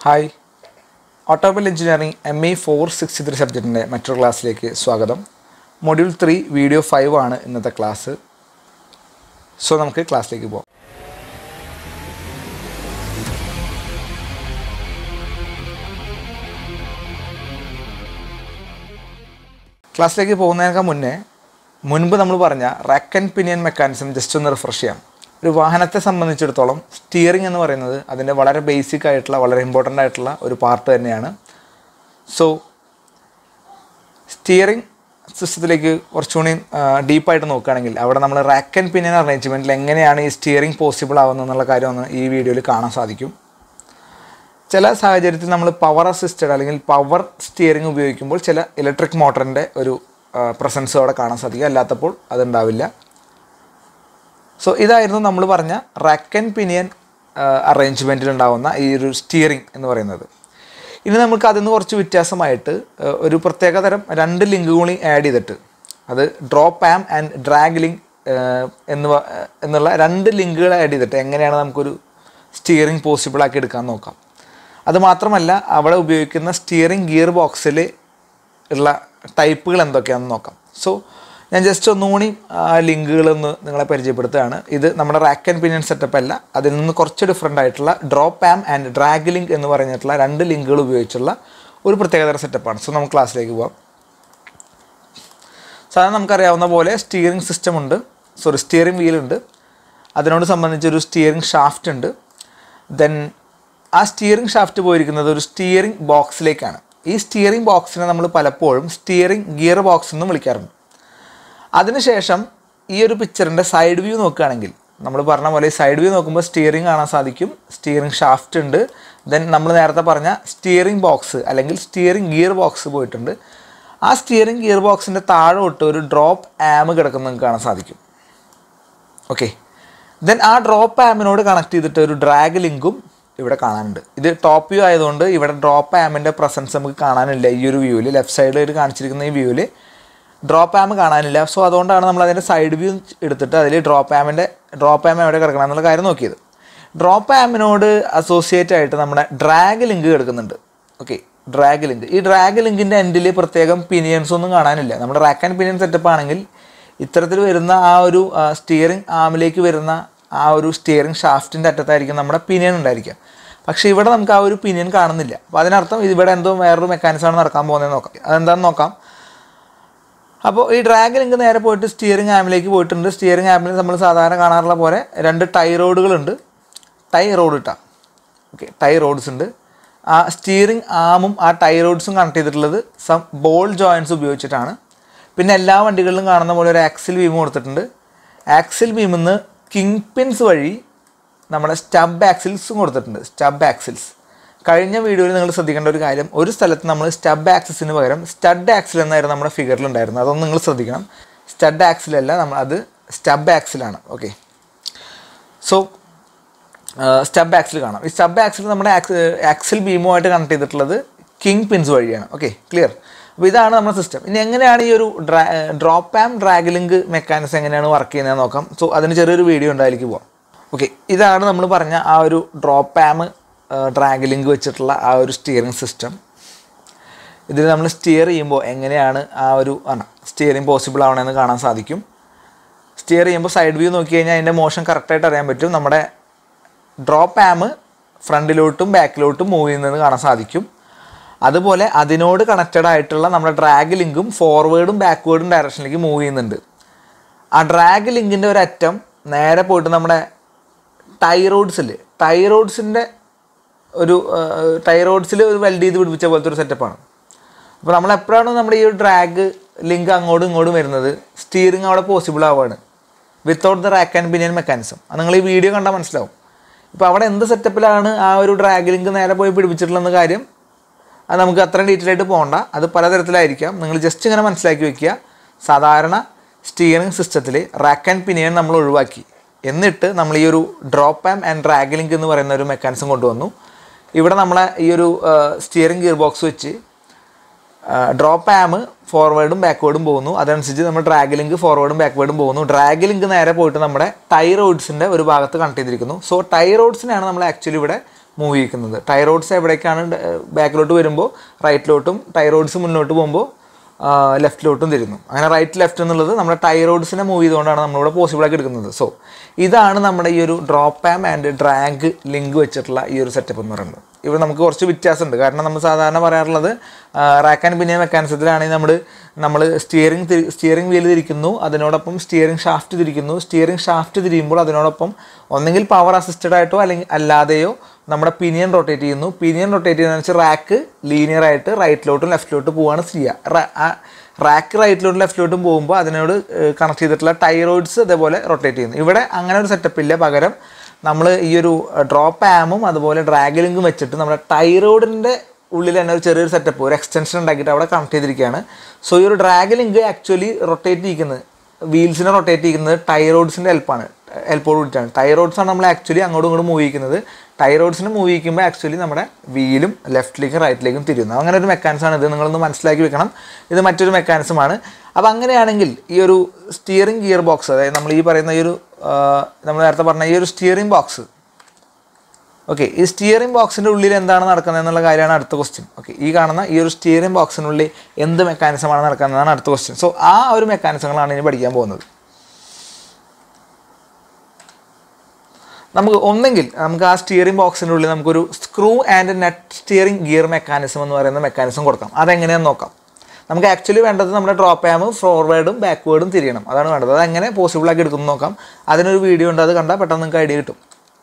hi automobile engineering M E four sixty three സബ്ജക്റ്റിൻ്റെ മറ്റൊരു ക്ലാസ്സിലേക്ക് സ്വാഗതം മൊഡ്യൂൾ ത്രീ വീഡിയോ ഫൈവ് ആണ് ഇന്നത്തെ ക്ലാസ് സോ നമുക്ക് ക്ലാസ്സിലേക്ക് പോകാം ക്ലാസ്സിലേക്ക് പോകുന്നതിനേക്കാൾ മുന്നേ മുൻപ് നമ്മൾ പറഞ്ഞ rack and pinion mechanism just ഒന്ന് റിഫ്രഷ് ചെയ്യാം ഒരു വാഹനത്തെ സംബന്ധിച്ചിടത്തോളം സ്റ്റിയറിംഗ് എന്ന് പറയുന്നത് അതിൻ്റെ വളരെ ബേസിക് ആയിട്ടുള്ള വളരെ ഇമ്പോർട്ടൻ്റ് ആയിട്ടുള്ള ഒരു പാർട്ട് തന്നെയാണ് സോ സ്റ്റിയറിംഗ് സിസ്റ്റത്തിലേക്ക് കുറച്ചുകൂടി ഡീപ്പായിട്ട് നോക്കുകയാണെങ്കിൽ അവിടെ നമ്മൾ റാക്ക് ആൻഡ് പിനിയൻ അറേഞ്ച്മെൻറ്റിൽ എങ്ങനെയാണ് ഈ സ്റ്റിയറിംഗ് പോസിബിൾ ആവുന്നത് എന്നുള്ള കാര്യം ഒന്ന് ഈ വീഡിയോയിൽ കാണാൻ സാധിക്കും ചില സാഹചര്യത്തിൽ നമ്മൾ പവർ അസിസ്റ്റഡ് അല്ലെങ്കിൽ പവർ സ്റ്റിയറിംഗ് ഉപയോഗിക്കുമ്പോൾ ചില ഇലക്ട്രിക് മോട്ടറിൻ്റെ ഒരു പ്രസൻസ് അവിടെ കാണാൻ സാധിക്കും അല്ലാത്തപ്പോൾ അതുണ്ടാവില്ല സോ ഇതായിരുന്നു നമ്മൾ പറഞ്ഞ റാക്ക് ആൻഡ് പിനിയൻ അറേഞ്ച്മെൻറ്റിൽ ഉണ്ടാവുന്ന ഈ ഒരു സ്റ്റിയറിംഗ് എന്ന് പറയുന്നത് ഇനി നമുക്ക് അതിൽ നിന്ന് കുറച്ച് വ്യത്യാസമായിട്ട് ഏഹ്, ഒരു പ്രത്യേക തരം രണ്ട് ലിങ്ക് കൂടി ആഡ് ചെയ്തിട്ട് അത് drop arm and drag link എന്ന് പ- എന്നുള്ള രണ്ട് ലിങ്കുകൾ ആഡ് ചെയ്തിട്ട് എങ്ങനെയാണ് നമുക്കൊരു സ്റ്റിയറിംഗ് പോസിബിൾ ആക്കി എടുക്കാൻ നോക്കാം അത് മാത്രമല്ല അവിടെ ഉപയോഗിക്കുന്ന സ്റ്റിയറിംഗ് ഗിയർ ബോക്സിൽ ഉള്ള ടൈപ്പുകൾ എന്തൊക്കെയാണെന്ന് നോക്കാം സോ ഞാൻ ജസ്റ്റ് ഒന്നുകൂടി ആ ലിങ്കുകളൊന്ന് നിങ്ങളെ പരിചയപ്പെടുത്തുകയാണ് ഇത് നമ്മുടെ റാക്ക് ആൻഡ് പിനിയൻ സെറ്റപ്പ് അല്ല അതിൽ നിന്ന് കുറച്ച് ഡിഫറെൻ്റ് ആയിട്ടുള്ള drop arm and drag link എന്ന് പറഞ്ഞിട്ടുള്ള രണ്ട് ലിങ്കുകൾ ഉപയോഗിച്ചുള്ള ഒരു പ്രത്യേകതര സെറ്റപ്പാണ് സോ നമുക്ക് ക്ലാസ്സിലേക്ക് പോവാം സാധാരണ നമുക്കറിയാവുന്ന പോലെ സ്റ്റിയറിംഗ് സിസ്റ്റം ഉണ്ട് സോറി സ്റ്റിയറിംഗ് വീൽ ഉണ്ട് അതിനോട് സംബന്ധിച്ചൊരു സ്റ്റിയറിംഗ് ഷാഫ്റ്റ് ഉണ്ട് ദെൻ ആ സ്റ്റിയറിംഗ് ഷാഫ്റ്റ് പോയിരിക്കുന്നത് ഒരു സ്റ്റിയറിംഗ് ബോക്സിലേക്കാണ് ഈ സ്റ്റിയറിംഗ് ബോക്സിനെ നമ്മൾ പലപ്പോഴും സ്റ്റിയറിംഗ് ഗിയർ ബോക്സ് എന്നും വിളിക്കാറുണ്ട് അതിനുശേഷം ഈ ഒരു പിക്ചറിൻ്റെ സൈഡ് വ്യൂ നോക്കുകയാണെങ്കിൽ നമ്മൾ പറഞ്ഞ പോലെ സൈഡ് വ്യൂ നോക്കുമ്പോൾ സ്റ്റിയറിംഗ് കാണാൻ സാധിക്കും സ്റ്റിയറിംഗ് ഷാഫ്റ്റ് ഉണ്ട് ദെൻ നമ്മൾ നേരത്തെ പറഞ്ഞ സ്റ്റിയറിംഗ് ബോക്സ് അല്ലെങ്കിൽ സ്റ്റിയറിംഗ് ഗിയർ ബോക്സ് പോയിട്ടുണ്ട് ആ സ്റ്റിയറിംഗ് ഗിയർ ബോക്സിൻ്റെ താഴോട്ട് ഒരു ഡ്രോപ്പ് ആം കിടക്കുന്നത് നിങ്ങൾക്ക് കാണാൻ സാധിക്കും ഓക്കെ ദെൻ ആ ഡ്രോപ്പ് ആമിനോട് കണക്ട് ചെയ്തിട്ട് ഒരു ഡ്രാഗ് ലിങ്കും ഇവിടെ കാണാനുണ്ട് ഇത് ടോപ്പ് വ്യൂ ആയതുകൊണ്ട് ഇവിടെ ഡ്രോപ്പ് ആമിൻ്റെ പ്രസൻസ് നമുക്ക് കാണാനില്ല ഈ ഒരു വ്യൂവിൽ ലെഫ്റ്റ് സൈഡിൽ കാണിച്ചിരിക്കുന്ന ഈ വ്യൂവിൽ ഡ്രോപ്പ് ആം കാണാനില്ല സോ അതുകൊണ്ടാണ് നമ്മൾ അതിൻ്റെ സൈഡ് വ്യൂ എടുത്തിട്ട് അതിൽ ഡ്രോപ്പ് ആമിൻ്റെ ഡ്രോപ്പ് ആം എവിടെ കിടക്കണം എന്നുള്ള കാര്യം നോക്കിയത് ഡ്രോപ്പ് ആമിനോട് അസോസിയേറ്റ് ആയിട്ട് നമ്മുടെ ഡ്രാഗ് ലിങ്ക് കിടക്കുന്നുണ്ട് ഓക്കെ ഡ്രാഗ് ലിങ്ക് ഈ ഡ്രാഗ് ലിങ്കിൻ്റെ എൻഡിൽ പ്രത്യേകം പിനിയൻസ് ഒന്നും കാണാനില്ല നമ്മുടെ റാക്ക് ആൻഡ് പിനിയൻ സെറ്റപ്പ് ആണെങ്കിൽ ഇത്തരത്തിൽ വരുന്ന ആ ഒരു സ്റ്റിയറിംഗ് ആമിലേക്ക് വരുന്ന ആ ഒരു സ്റ്റിയറിംഗ് ഷാഫ്റ്റിൻ്റെ അറ്റത്തായിരിക്കും നമ്മുടെ പിനിയൻ ഉണ്ടായിരിക്കുക പക്ഷേ ഇവിടെ നമുക്ക് ആ ഒരു പിനിയൻ കാണുന്നില്ല അപ്പോൾ അതിനർത്ഥം ഇവിടെ എന്തോ വേറൊരു മെക്കാനിസമാണ് നടക്കാൻ പോകുന്നത് നോക്കാം അതെന്താണെന്ന് നോക്കാം അപ്പോൾ ഈ ഡ്രാഗ് ലിങ്ക് നേരെ പോയിട്ട് സ്റ്റിയറിംഗ് ആമിലേക്ക് പോയിട്ടുണ്ട് സ്റ്റിയറിംഗ് ആമിൽ നമ്മൾ സാധാരണ കാണാറുള്ള പോലെ രണ്ട് ടൈ റോഡുകളുണ്ട് ടൈ റോഡ് ഇട്ടാ ഓക്കെ ടൈ റോഡ്സ് ഉണ്ട് ആ സ്റ്റിയറിംഗ് ആമും ആ ടൈ റോഡ്സും കണക്ട് ചെയ്തിട്ടുള്ളത് സം ബോൾ ജോയിൻസ് ഉപയോഗിച്ചിട്ടാണ് പിന്നെ എല്ലാ വണ്ടികളിലും കാണുന്ന പോലെ ഒരു ആക്സിൽ ബീം കൊടുത്തിട്ടുണ്ട് ആക്സിൽ ബീമിൽ നിന്ന് കിങ് പിൻസ് വഴി നമ്മുടെ സ്റ്റബ് ആക്സിൽസും കൊടുത്തിട്ടുണ്ട് സ്റ്റബ് ആക്സിൽസ് കഴിഞ്ഞ വീഡിയോയിൽ നിങ്ങൾ ശ്രദ്ധിക്കേണ്ട ഒരു കാര്യം ഒരു സ്ഥലത്ത് നമ്മൾ സ്റ്റബ് ആക്സിസിന് പകരം സ്റ്റഡ് ആക്സിൽ എന്നായിരുന്നു നമ്മുടെ ഫിഗറിൽ ഉണ്ടായിരുന്നത് അതൊന്നും നിങ്ങൾ ശ്രദ്ധിക്കണം സ്റ്റഡ് ആക്സിലല്ല നമ്മൾ അത് സ്റ്റബ് ആക്സിലാണ് ഓക്കെ സോ സ്റ്റബ് ആക്സിൽ കാണാം ഈ സ്റ്റബ് ആക്സിൽ നമ്മുടെ ആക്സിൽ ബീമുമായിട്ട് കണക്ട് ചെയ്തിട്ടുള്ളത് കിങ് പിൻസ് വഴിയാണ് ഓക്കെ ക്ലിയർ അപ്പോൾ ഇതാണ് നമ്മുടെ സിസ്റ്റം ഇനി എങ്ങനെയാണ് ഈ ഒരു ഡ്രാ drop arm drag link mechanism എങ്ങനെയാണ് വർക്ക് ചെയ്യുന്നത് നോക്കാം സോ അതിന് ചെറിയൊരു വീഡിയോ ഉണ്ട് അതിലേക്ക് പോവാം ഓക്കെ ഇതാണ് നമ്മൾ പറഞ്ഞ ആ ഒരു ഡ്രോപ്പ് ആം ഡ്രാഗ് ലിങ്ക് വെച്ചിട്ടുള്ള ആ ഒരു സ്റ്റിയറിംഗ് സിസ്റ്റം ഇതിൽ നമ്മൾ സ്റ്റിയർ ചെയ്യുമ്പോൾ എങ്ങനെയാണ് ആ ഒരു ആണ് സ്റ്റിയറിംഗ് പോസിബിൾ ആവണമെന്ന് കാണാൻ സാധിക്കും സ്റ്റിയർ ചെയ്യുമ്പോൾ സൈഡ് വ്യൂ നോക്കി കഴിഞ്ഞാൽ അതിൻ്റെ മോഷൻ കറക്റ്റായിട്ട് അറിയാൻ പറ്റും നമ്മുടെ ഡ്രോപ്പ് ആം ഫ്രണ്ടിലോട്ടും ബാക്കിലോട്ടും മൂവ് ചെയ്യുന്നത് കാണാൻ സാധിക്കും അതുപോലെ അതിനോട് കണക്റ്റഡ് ആയിട്ടുള്ള നമ്മുടെ ഡ്രാഗ് ലിങ്കും ഫോർവേഡും ബാക്ക്വേർഡും ഡയറക്ഷനിലേക്ക് മൂവ് ചെയ്യുന്നുണ്ട് ആ ഡ്രാഗ് ലിങ്കിൻ്റെ ഒരു അറ്റം നേരെ പോയിട്ട് നമ്മുടെ ടൈ റോഡ്സിൽ ടൈ റോഡ്സിൻ്റെ ഒരു ടൈ റോഡ്സിൽ ഒരു വെൽഡ് ചെയ്ത് പിടിപ്പിച്ച പോലത്തെ ഒരു സെറ്റപ്പാണ് അപ്പോൾ നമ്മൾ എപ്പോഴാണ് നമ്മുടെ ഈ ഒരു ഡ്രാഗ് ലിങ്ക് അങ്ങോട്ടും ഇങ്ങോട്ടും വരുന്നത് സ്റ്റിയറിംഗ് അവിടെ പോസിബിൾ ആവുകയാണ് without the rack and pinion mechanism അത് നിങ്ങൾ ഈ വീഡിയോ കണ്ടാൽ മനസ്സിലാവും ഇപ്പോൾ അവിടെ എന്ത് സെറ്റപ്പിലാണ് ആ ഒരു ഡ്രാഗ് ലിങ്ക് നേരെ പോയി പിടിപ്പിച്ചിട്ടുള്ള കാര്യം അത് നമുക്ക് അത്രയും ഡീറ്റെയിൽ ആയിട്ട് പോകണ്ട അത് പലതരത്തിലായിരിക്കാം നിങ്ങൾ ജസ്റ്റ് ഇങ്ങനെ മനസ്സിലാക്കി വെക്കുക സാധാരണ സ്റ്റിയറിംഗ് സിസ്റ്റത്തിൽ റാക്ക് ആൻഡ് പിനിയൻ നമ്മൾ ഒഴിവാക്കി എന്നിട്ട് നമ്മൾ ഈ ഒരു drop arm and drag link എന്ന് പറയുന്ന ഒരു മെക്കാനിസം കൊണ്ടുവന്നു ഇവിടെ നമ്മളെ ഈ ഒരു സ്റ്റിയറിംഗ് ഗിയർ ബോക്സ് വെച്ച് ഡ്രോപ്പ് ആം ഫോർവേഡും ബാക്ക്വേർഡും പോകുന്നു അതനുസരിച്ച് നമ്മൾ ഡ്രാഗ് ലിങ്ക് ഫോർവേഡും ബാക്ക്വേർഡും പോകുന്നു ഡ്രാഗ് ലിങ്ക് നേരെ പോയിട്ട് നമ്മുടെ ടൈ റോഡ്സിൻ്റെ ഒരു ഭാഗത്ത് കണക്ട് ചെയ്തിരിക്കുന്നു സോ ടൈ റോഡ്സിനെയാണ് നമ്മൾ ആക്ച്വലി ഇവിടെ മൂവ് ചെയ്യിക്കുന്നത് ടൈറോഡ്സ് എവിടേക്കാണ് ബാക്കിലോട്ട് വരുമ്പോൾ റൈറ്റിലോട്ടും ടൈറോഡ്സ് മുന്നോട്ട് പോകുമ്പോൾ ലെഫ്റ്റിലോട്ടും തിരുന്നു അങ്ങനെ റൈറ്റ് ലെഫ്റ്റ് എന്നുള്ളത് നമ്മുടെ ടൈറോഡ്സിനെ മൂവ് ചെയ്തുകൊണ്ടാണ് നമ്മളിവിടെ പോസിബിൾ ആക്കി എടുക്കുന്നത് സോ ഇതാണ് നമ്മുടെ ഈ ഒരു drop arm and drag link വെച്ചിട്ടുള്ള ഈ ഒരു സെറ്റപ്പ് എന്ന് പറയുന്നത് ഇവിടെ നമുക്ക് കുറച്ച് വ്യത്യാസമുണ്ട് കാരണം നമ്മൾ സാധാരണ പറയാറുള്ളത് റാക്ക് ആൻഡ് പിനിയ മെക്കാനിസത്തിലാണെങ്കിൽ നമ്മൾ നമ്മൾ സ്റ്റിയറിംഗ് സ്റ്റിയറിംഗ് വീല് തിരിക്കുന്നു അതിനോടൊപ്പം സ്റ്റിയറിംഗ് ഷാഫ്റ്റ് തിരിക്കുന്നു സ്റ്റിയറിംഗ് ഷാഫ്റ്റ് തിരിയുമ്പോൾ അതിനോടൊപ്പം ഒന്നെങ്കിൽ പവർ അസിസ്റ്റഡ് ആയിട്ടോ അല്ലെങ്കിൽ അല്ലാതെയോ നമ്മുടെ പിനിയൻ റൊട്ടേറ്റ് ചെയ്യുന്നു പിനിയൻ റൊട്ടേറ്റ് ചെയ്യുന്നതെന്ന് വെച്ചാൽ റാക്ക് ലീനിയർ ആയിട്ട് റൈറ്റിലോട്ടും ലെഫ്റ്റിലോട്ടും പോവുകയാണ് ചെയ്യുക റാക്ക് റൈറ്റിലോട്ടും ലെഫ്റ്റിലോട്ടും പോകുമ്പോൾ അതിനോട് കണക്ട് ചെയ്തിട്ടുള്ള ടൈറോയിഡ്സ് അതേപോലെ റൊട്ടേറ്റ് ചെയ്യുന്നു ഇവിടെ അങ്ങനെ ഒരു സെറ്റപ്പ് ഇല്ല പകരം നമ്മൾ ഈ ഒരു ഡ്രോപ്പ് ആമും അതുപോലെ ഡ്രാഗ് ലിങ്കും വെച്ചിട്ട് നമ്മുടെ ടൈറോയിഡിൻ്റെ ഉള്ളിൽ തന്നെ ഒരു ചെറിയൊരു സെറ്റപ്പ് ഒരു എക്സ്റ്റൻഷൻ ഉണ്ടാക്കിയിട്ട് അവിടെ കണക്ട് ചെയ്തിരിക്കുകയാണ് സോ ഈ ഒരു ഡ്രാഗ് ലിങ്ക് ആക്ച്വലി റൊട്ടേറ്റ് ചെയ്യിക്കുന്നത് വീൽസിനെ റൊട്ടേറ്റ് ചെയ്യുന്നത് ടൈറോയിഡ്സിൻ്റെ ഹെൽപ്പാണ് ഹെൽപ്പോട് കൂടിയിട്ടാണ് ടൈറോയിഡ്സ് ആണ് നമ്മൾ ആക്ച്വലി അങ്ങോട്ടും ഇങ്ങോട്ടും മൂവ് ചെയ്യിക്കുന്നത് ടൈറോയിഡ്സിനെ മൂവ് ചെയ്യിക്കുമ്പോൾ ആക്ച്വലി നമ്മുടെ വീലും ലെഫ്റ്റിലേക്കും റൈറ്റിലേക്കും തിരിയുന്നു അങ്ങനെ ഒരു മെക്കാനിസമാണ് ഇത് നിങ്ങളൊന്ന് മനസ്സിലാക്കി വെക്കണം ഇത് മറ്റൊരു മെക്കാനിസമാണ് അപ്പോൾ അങ്ങനെയാണെങ്കിൽ ഈ ഒരു സ്റ്റിയറിംഗ് ഗിയർ ബോക്സ് അതായത് നമ്മൾ ഈ പറയുന്ന ഈ ഒരു നമ്മൾ നേരത്തെ പറഞ്ഞ ഈ ഒരു സ്റ്റിയറിംഗ് ബോക്സ് ഓക്കെ ഈ സ്റ്റിയറിംഗ് ബോക്സിൻ്റെ ഉള്ളിൽ എന്താണ് നടക്കുന്നത് എന്നുള്ള കാര്യമാണ് അടുത്ത ക്വസ്റ്റ്യൻ ഓക്കെ ഈ കാണുന്ന ഈ ഒരു സ്റ്റിയറിംഗ് ബോക്സിനുള്ളിൽ എന്ത് മെക്കാനിസമാണ് നടക്കുന്നതാണ് അടുത്ത ക്വസ്റ്റ്യൻ സോ ആ ഒരു മെക്കാനിസങ്ങളാണ് ഇനി പഠിക്കാൻ പോകുന്നത് നമുക്ക് ഒന്നെങ്കിൽ നമുക്ക് ആ സ്റ്റിയറിംഗ് ബോക്സിൻ്റെ ഉള്ളിൽ നമുക്കൊരു screw and nut steering gear mechanism എന്ന് പറയുന്ന മെക്കാനിസം കൊടുക്കാം അതെങ്ങനെയാണെന്ന് നോക്കാം നമുക്ക് ആക്ച്വലി വേണ്ടത് നമ്മുടെ ഡ്രോപ്പ് ആമും ഫോർവേഡും ബാക്ക്വേർഡും തിരിയണം അതാണ് വേണ്ടത് അത് എങ്ങനെ പോസിബിൾ ആക്കി എടുക്കുന്നു നോക്കാം അതിനൊരു വീഡിയോ ഉണ്ട് അത് കണ്ടാൽ പെട്ടെന്ന് നിങ്ങൾക്ക് ഐഡിയ കിട്ടും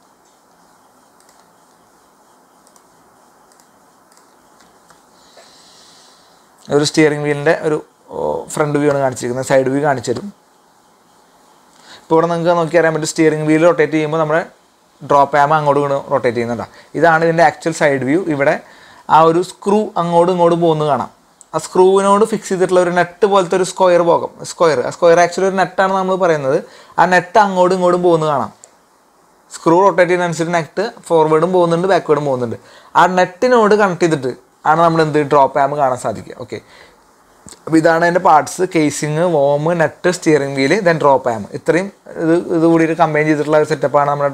ഒരു സ്റ്റിയറിംഗ് വീലിൻ്റെ ഒരു ഫ്രണ്ട് വ്യൂ ആണ് കാണിച്ചിരിക്കുന്നത് സൈഡ് വ്യൂ കാണിച്ചു തരും ഇപ്പോൾ ഇവിടെ നിങ്ങൾക്ക് നോക്കി അറിയാൻ പറ്റും സ്റ്റിയറിംഗ് വീൽ റൊട്ടേറ്റ് ചെയ്യുമ്പോൾ നമ്മുടെ ഡ്രോപ്പ് ആമ അങ്ങോട്ടും ഇങ്ങോട്ടും റൊട്ടേറ്റ് ചെയ്യുന്നുണ്ടാണ് ഇതാണ് ഇതിൻ്റെ ആക്ച്വൽ സൈഡ് വ്യൂ ഇവിടെ ആ ഒരു സ്ക്രൂ അങ്ങോട്ടും ഇങ്ങോട്ടും പോകുന്നത് കാണാം ആ സ്ക്രൂവിനോട് ഫിക്സ് ചെയ്തിട്ടുള്ള ഒരു നെറ്റ് പോലത്തെ ഒരു സ്ക്വയർ പോകും സ്ക്വയർ ആ സ്ക്വയർ ആക്ച്വലി ഒരു നെറ്റാണ് നമ്മൾ പറയുന്നത് ആ നെറ്റ് അങ്ങോട്ടും ഇങ്ങോട്ടും പോകുന്നത് കാണാം സ്ക്രൂ റൊട്ടേറ്റ് ചെയ്യുന്നതനുസരിച്ച് നെറ്റ് ഫോർവേഡും പോകുന്നുണ്ട് ബാക്ക്വേഡും പോകുന്നുണ്ട് ആ നെറ്റിനോട് കണക്ട് ചെയ്തിട്ട് ആണ് നമ്മൾ എന്ത് ഡ്രോപ്പ് ആം കാണാൻ സാധിക്കുക ഓക്കെ അപ്പോൾ ഇതാണ് അതിൻ്റെ parts casing worm nut steering wheel then drop arm ഇത്രയും ഇത് ഇത് കൂടിയിട്ട് കമ്പൈൻ ചെയ്തിട്ടുള്ള ഒരു സെറ്റപ്പാണ് നമ്മുടെ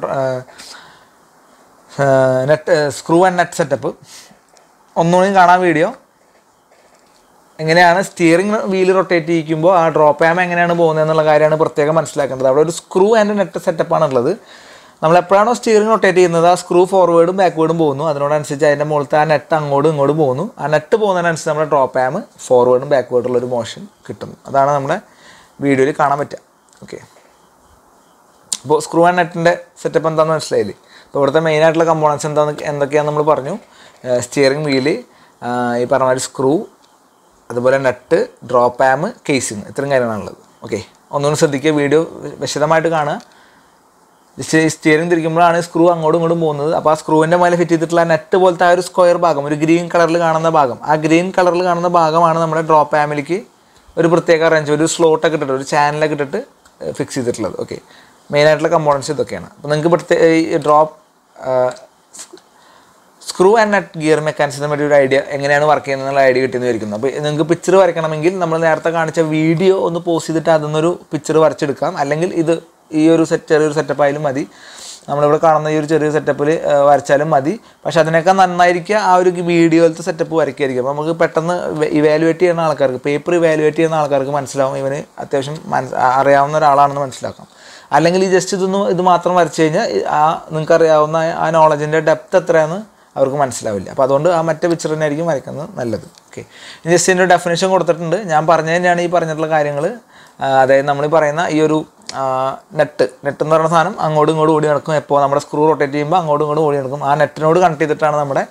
nut screw and nut setup ഒന്നുകൂടി കാണാൻ വീഡിയോ എങ്ങനെയാണ് സ്റ്റിയറിംഗ് വീല് റൊട്ടേറ്റ് ചെയ്യിക്കുമ്പോൾ ആ ഡ്രോപ്പ് ആം എങ്ങനെയാണ് പോകുന്നത് എന്നുള്ള കാര്യമാണ് പ്രത്യേകം മനസ്സിലാക്കേണ്ടത് അവിടെ ഒരു സ്ക്രൂ ആൻഡ് നെറ്റ് സെറ്റപ്പാണ് ഉള്ളത് നമ്മൾ എപ്പോഴാണോ സ്റ്റിയറിംഗ് റൊട്ടേറ്റ് ചെയ്യുന്നത് ആ സ്ക്രൂ ഫോർവേഡും ബാക്ക്വേഡും പോകുന്നു അതിനോടനുസരിച്ച് അതിൻ്റെ മുകളിലത്തെ ആ നെറ്റ് അങ്ങോട്ടും ഇങ്ങോട്ടും പോകുന്നു ആ നെറ്റ് പോകുന്നതിനനുസരിച്ച് നമ്മുടെ ഡ്രോപ്പ് ആം ഫോർവേഡും ബാക്ക്വേർഡുള്ള ഒരു മോഷൻ കിട്ടുന്നു അതാണ് നമ്മുടെ വീഡിയോയിൽ കാണാൻ പറ്റുക ഓക്കെ അപ്പോൾ സ്ക്രൂ ആൻഡ് നെറ്റിൻ്റെ സെറ്റപ്പ് എന്താണെന്ന് മനസ്സിലായില്ലേ അപ്പോൾ ഇവിടുത്തെ മെയിൻ ആയിട്ടുള്ള കമ്പോണൻസ് എന്താണെന്ന് എന്തൊക്കെയാണെന്ന് നമ്മൾ പറഞ്ഞു സ്റ്റിയറിംഗ് വീല് ഈ പറഞ്ഞ മാതിരി സ്ക്രൂ അതുപോലെ നെറ്റ് ഡ്രോപ്പ് ആം കേസിങ് ഇത്രയും കാര്യങ്ങളാണുള്ളത് ഓക്കെ ഒന്നുകൂടി ശ്രദ്ധിക്കുക വീഡിയോ വിശദമായിട്ട് കാണുക ജസ്റ്റ് സ്റ്റിയറിംഗ് തിരിക്കുമ്പോഴാണ് സ്ക്രൂ അങ്ങോട്ടും ഇങ്ങോട്ടും പോകുന്നത് അപ്പോൾ ആ സ്ക്രൂവിൻ്റെ മേലെ ഫിറ്റ് ചെയ്തിട്ടുള്ള നെറ്റ് പോലത്തെ ആ ഒരു സ്ക്വയർ ഭാഗം ഒരു ഗ്രീൻ കളറിൽ കാണുന്ന ഭാഗം ആ ഗ്രീൻ കളറിൽ കാണുന്ന ഭാഗമാണ് നമ്മുടെ ഡ്രോപ്പ് ആമിലേക്ക് ഒരു പ്രത്യേക അറേഞ്ച് ഒരു സ്ലോട്ടൊക്കെ ഇട്ടിട്ട് ഒരു ചാനലൊക്കെ ഇട്ടിട്ട് ഫിക്സ് ചെയ്തിട്ടുള്ളത് ഓക്കെ മെയിനായിട്ടുള്ള കമ്പോണൻസ് ഇതൊക്കെയാണ് അപ്പോൾ നിങ്ങൾക്ക് പ്രത്യേക ഈ drop screw and nut gear മെക്കാനിസത്തിനെ പറ്റി ഒരു ഐഡിയ എങ്ങനെയാണ് വർക്ക് ചെയ്യുന്നത് എന്നുള്ള ഐഡിയ കിട്ടിയെന്ന് വിചാരിക്കുന്നു അപ്പോൾ നിങ്ങൾക്ക് പിക്ചർ വരയ്ക്കണമെങ്കിൽ നമ്മൾ നേരത്തെ കാണിച്ച വീഡിയോ ഒന്ന് പോസ്റ്റ് ചെയ്തിട്ട് അതിന്നൊരു പിക്ചർ വരച്ചെടുക്കാം അല്ലെങ്കിൽ ഇത് ഈ ഒരു സെറ്റ് ചെറിയൊരു സെറ്റപ്പ് ആയാലും മതി നമ്മളിവിടെ കാണുന്ന ഈ ഒരു ചെറിയ സെറ്റപ്പിൽ വരച്ചാലും മതി പക്ഷെ അതിനേക്കാൾ നന്നായിരിക്കുക ആ ഒരു വീഡിയോയിലത്തെ സെറ്റപ്പ് വരയ്ക്കായിരിക്കും അപ്പോൾ നമുക്ക് പെട്ടെന്ന് ഇവാലുവേറ്റ് ചെയ്യുന്ന ആൾക്കാർക്ക് പേപ്പർ ഇവാലുവേറ്റ് ചെയ്യുന്ന ആൾക്കാർക്ക് മനസ്സിലാവും ഇവന് അത്യാവശ്യം മനസ് അറിയാവുന്ന ഒരാളാണെന്ന് മനസ്സിലാക്കാം അല്ലെങ്കിൽ ഈ ജസ്റ്റ് ഇതൊന്ന് ഇത് മാത്രം വരച്ച് കഴിഞ്ഞാൽ ആ നിങ്ങൾക്ക് അറിയാവുന്ന ആ നോളജിൻ്റെ ഡെപ്ത് എത്രയാണെന്ന് അവർക്ക് മനസ്സിലാവില്ല അപ്പോൾ അതുകൊണ്ട് ആ മറ്റേ പിക്ചർ തന്നെ ആയിരിക്കും വരയ്ക്കുന്നത് നല്ലത് ഓക്കെ ജസ്റ്റ് ഇതിൻ്റെ ഡെഫിനേഷൻ കൊടുത്തിട്ടുണ്ട് ഞാൻ പറഞ്ഞു തന്നെയാണ് ഈ പറഞ്ഞിട്ടുള്ള കാര്യങ്ങൾ അതായത് നമ്മൾ പറയുന്ന ഈ ഒരു നെറ്റ് നെറ്റ് എന്ന് പറയുന്ന സാധനം അങ്ങോട്ടും ഇങ്ങോട്ടും ഓടി നടക്കും എപ്പോൾ നമ്മുടെ സ്ക്രൂ റൊട്ടേറ്റ് ചെയ്യുമ്പോൾ അങ്ങോട്ടും ഇങ്ങോട്ടും ഓടി നടക്കും ആ നെറ്റിനോട് കണക്ട് ചെയ്തിട്ടാണ് നമ്മുടെ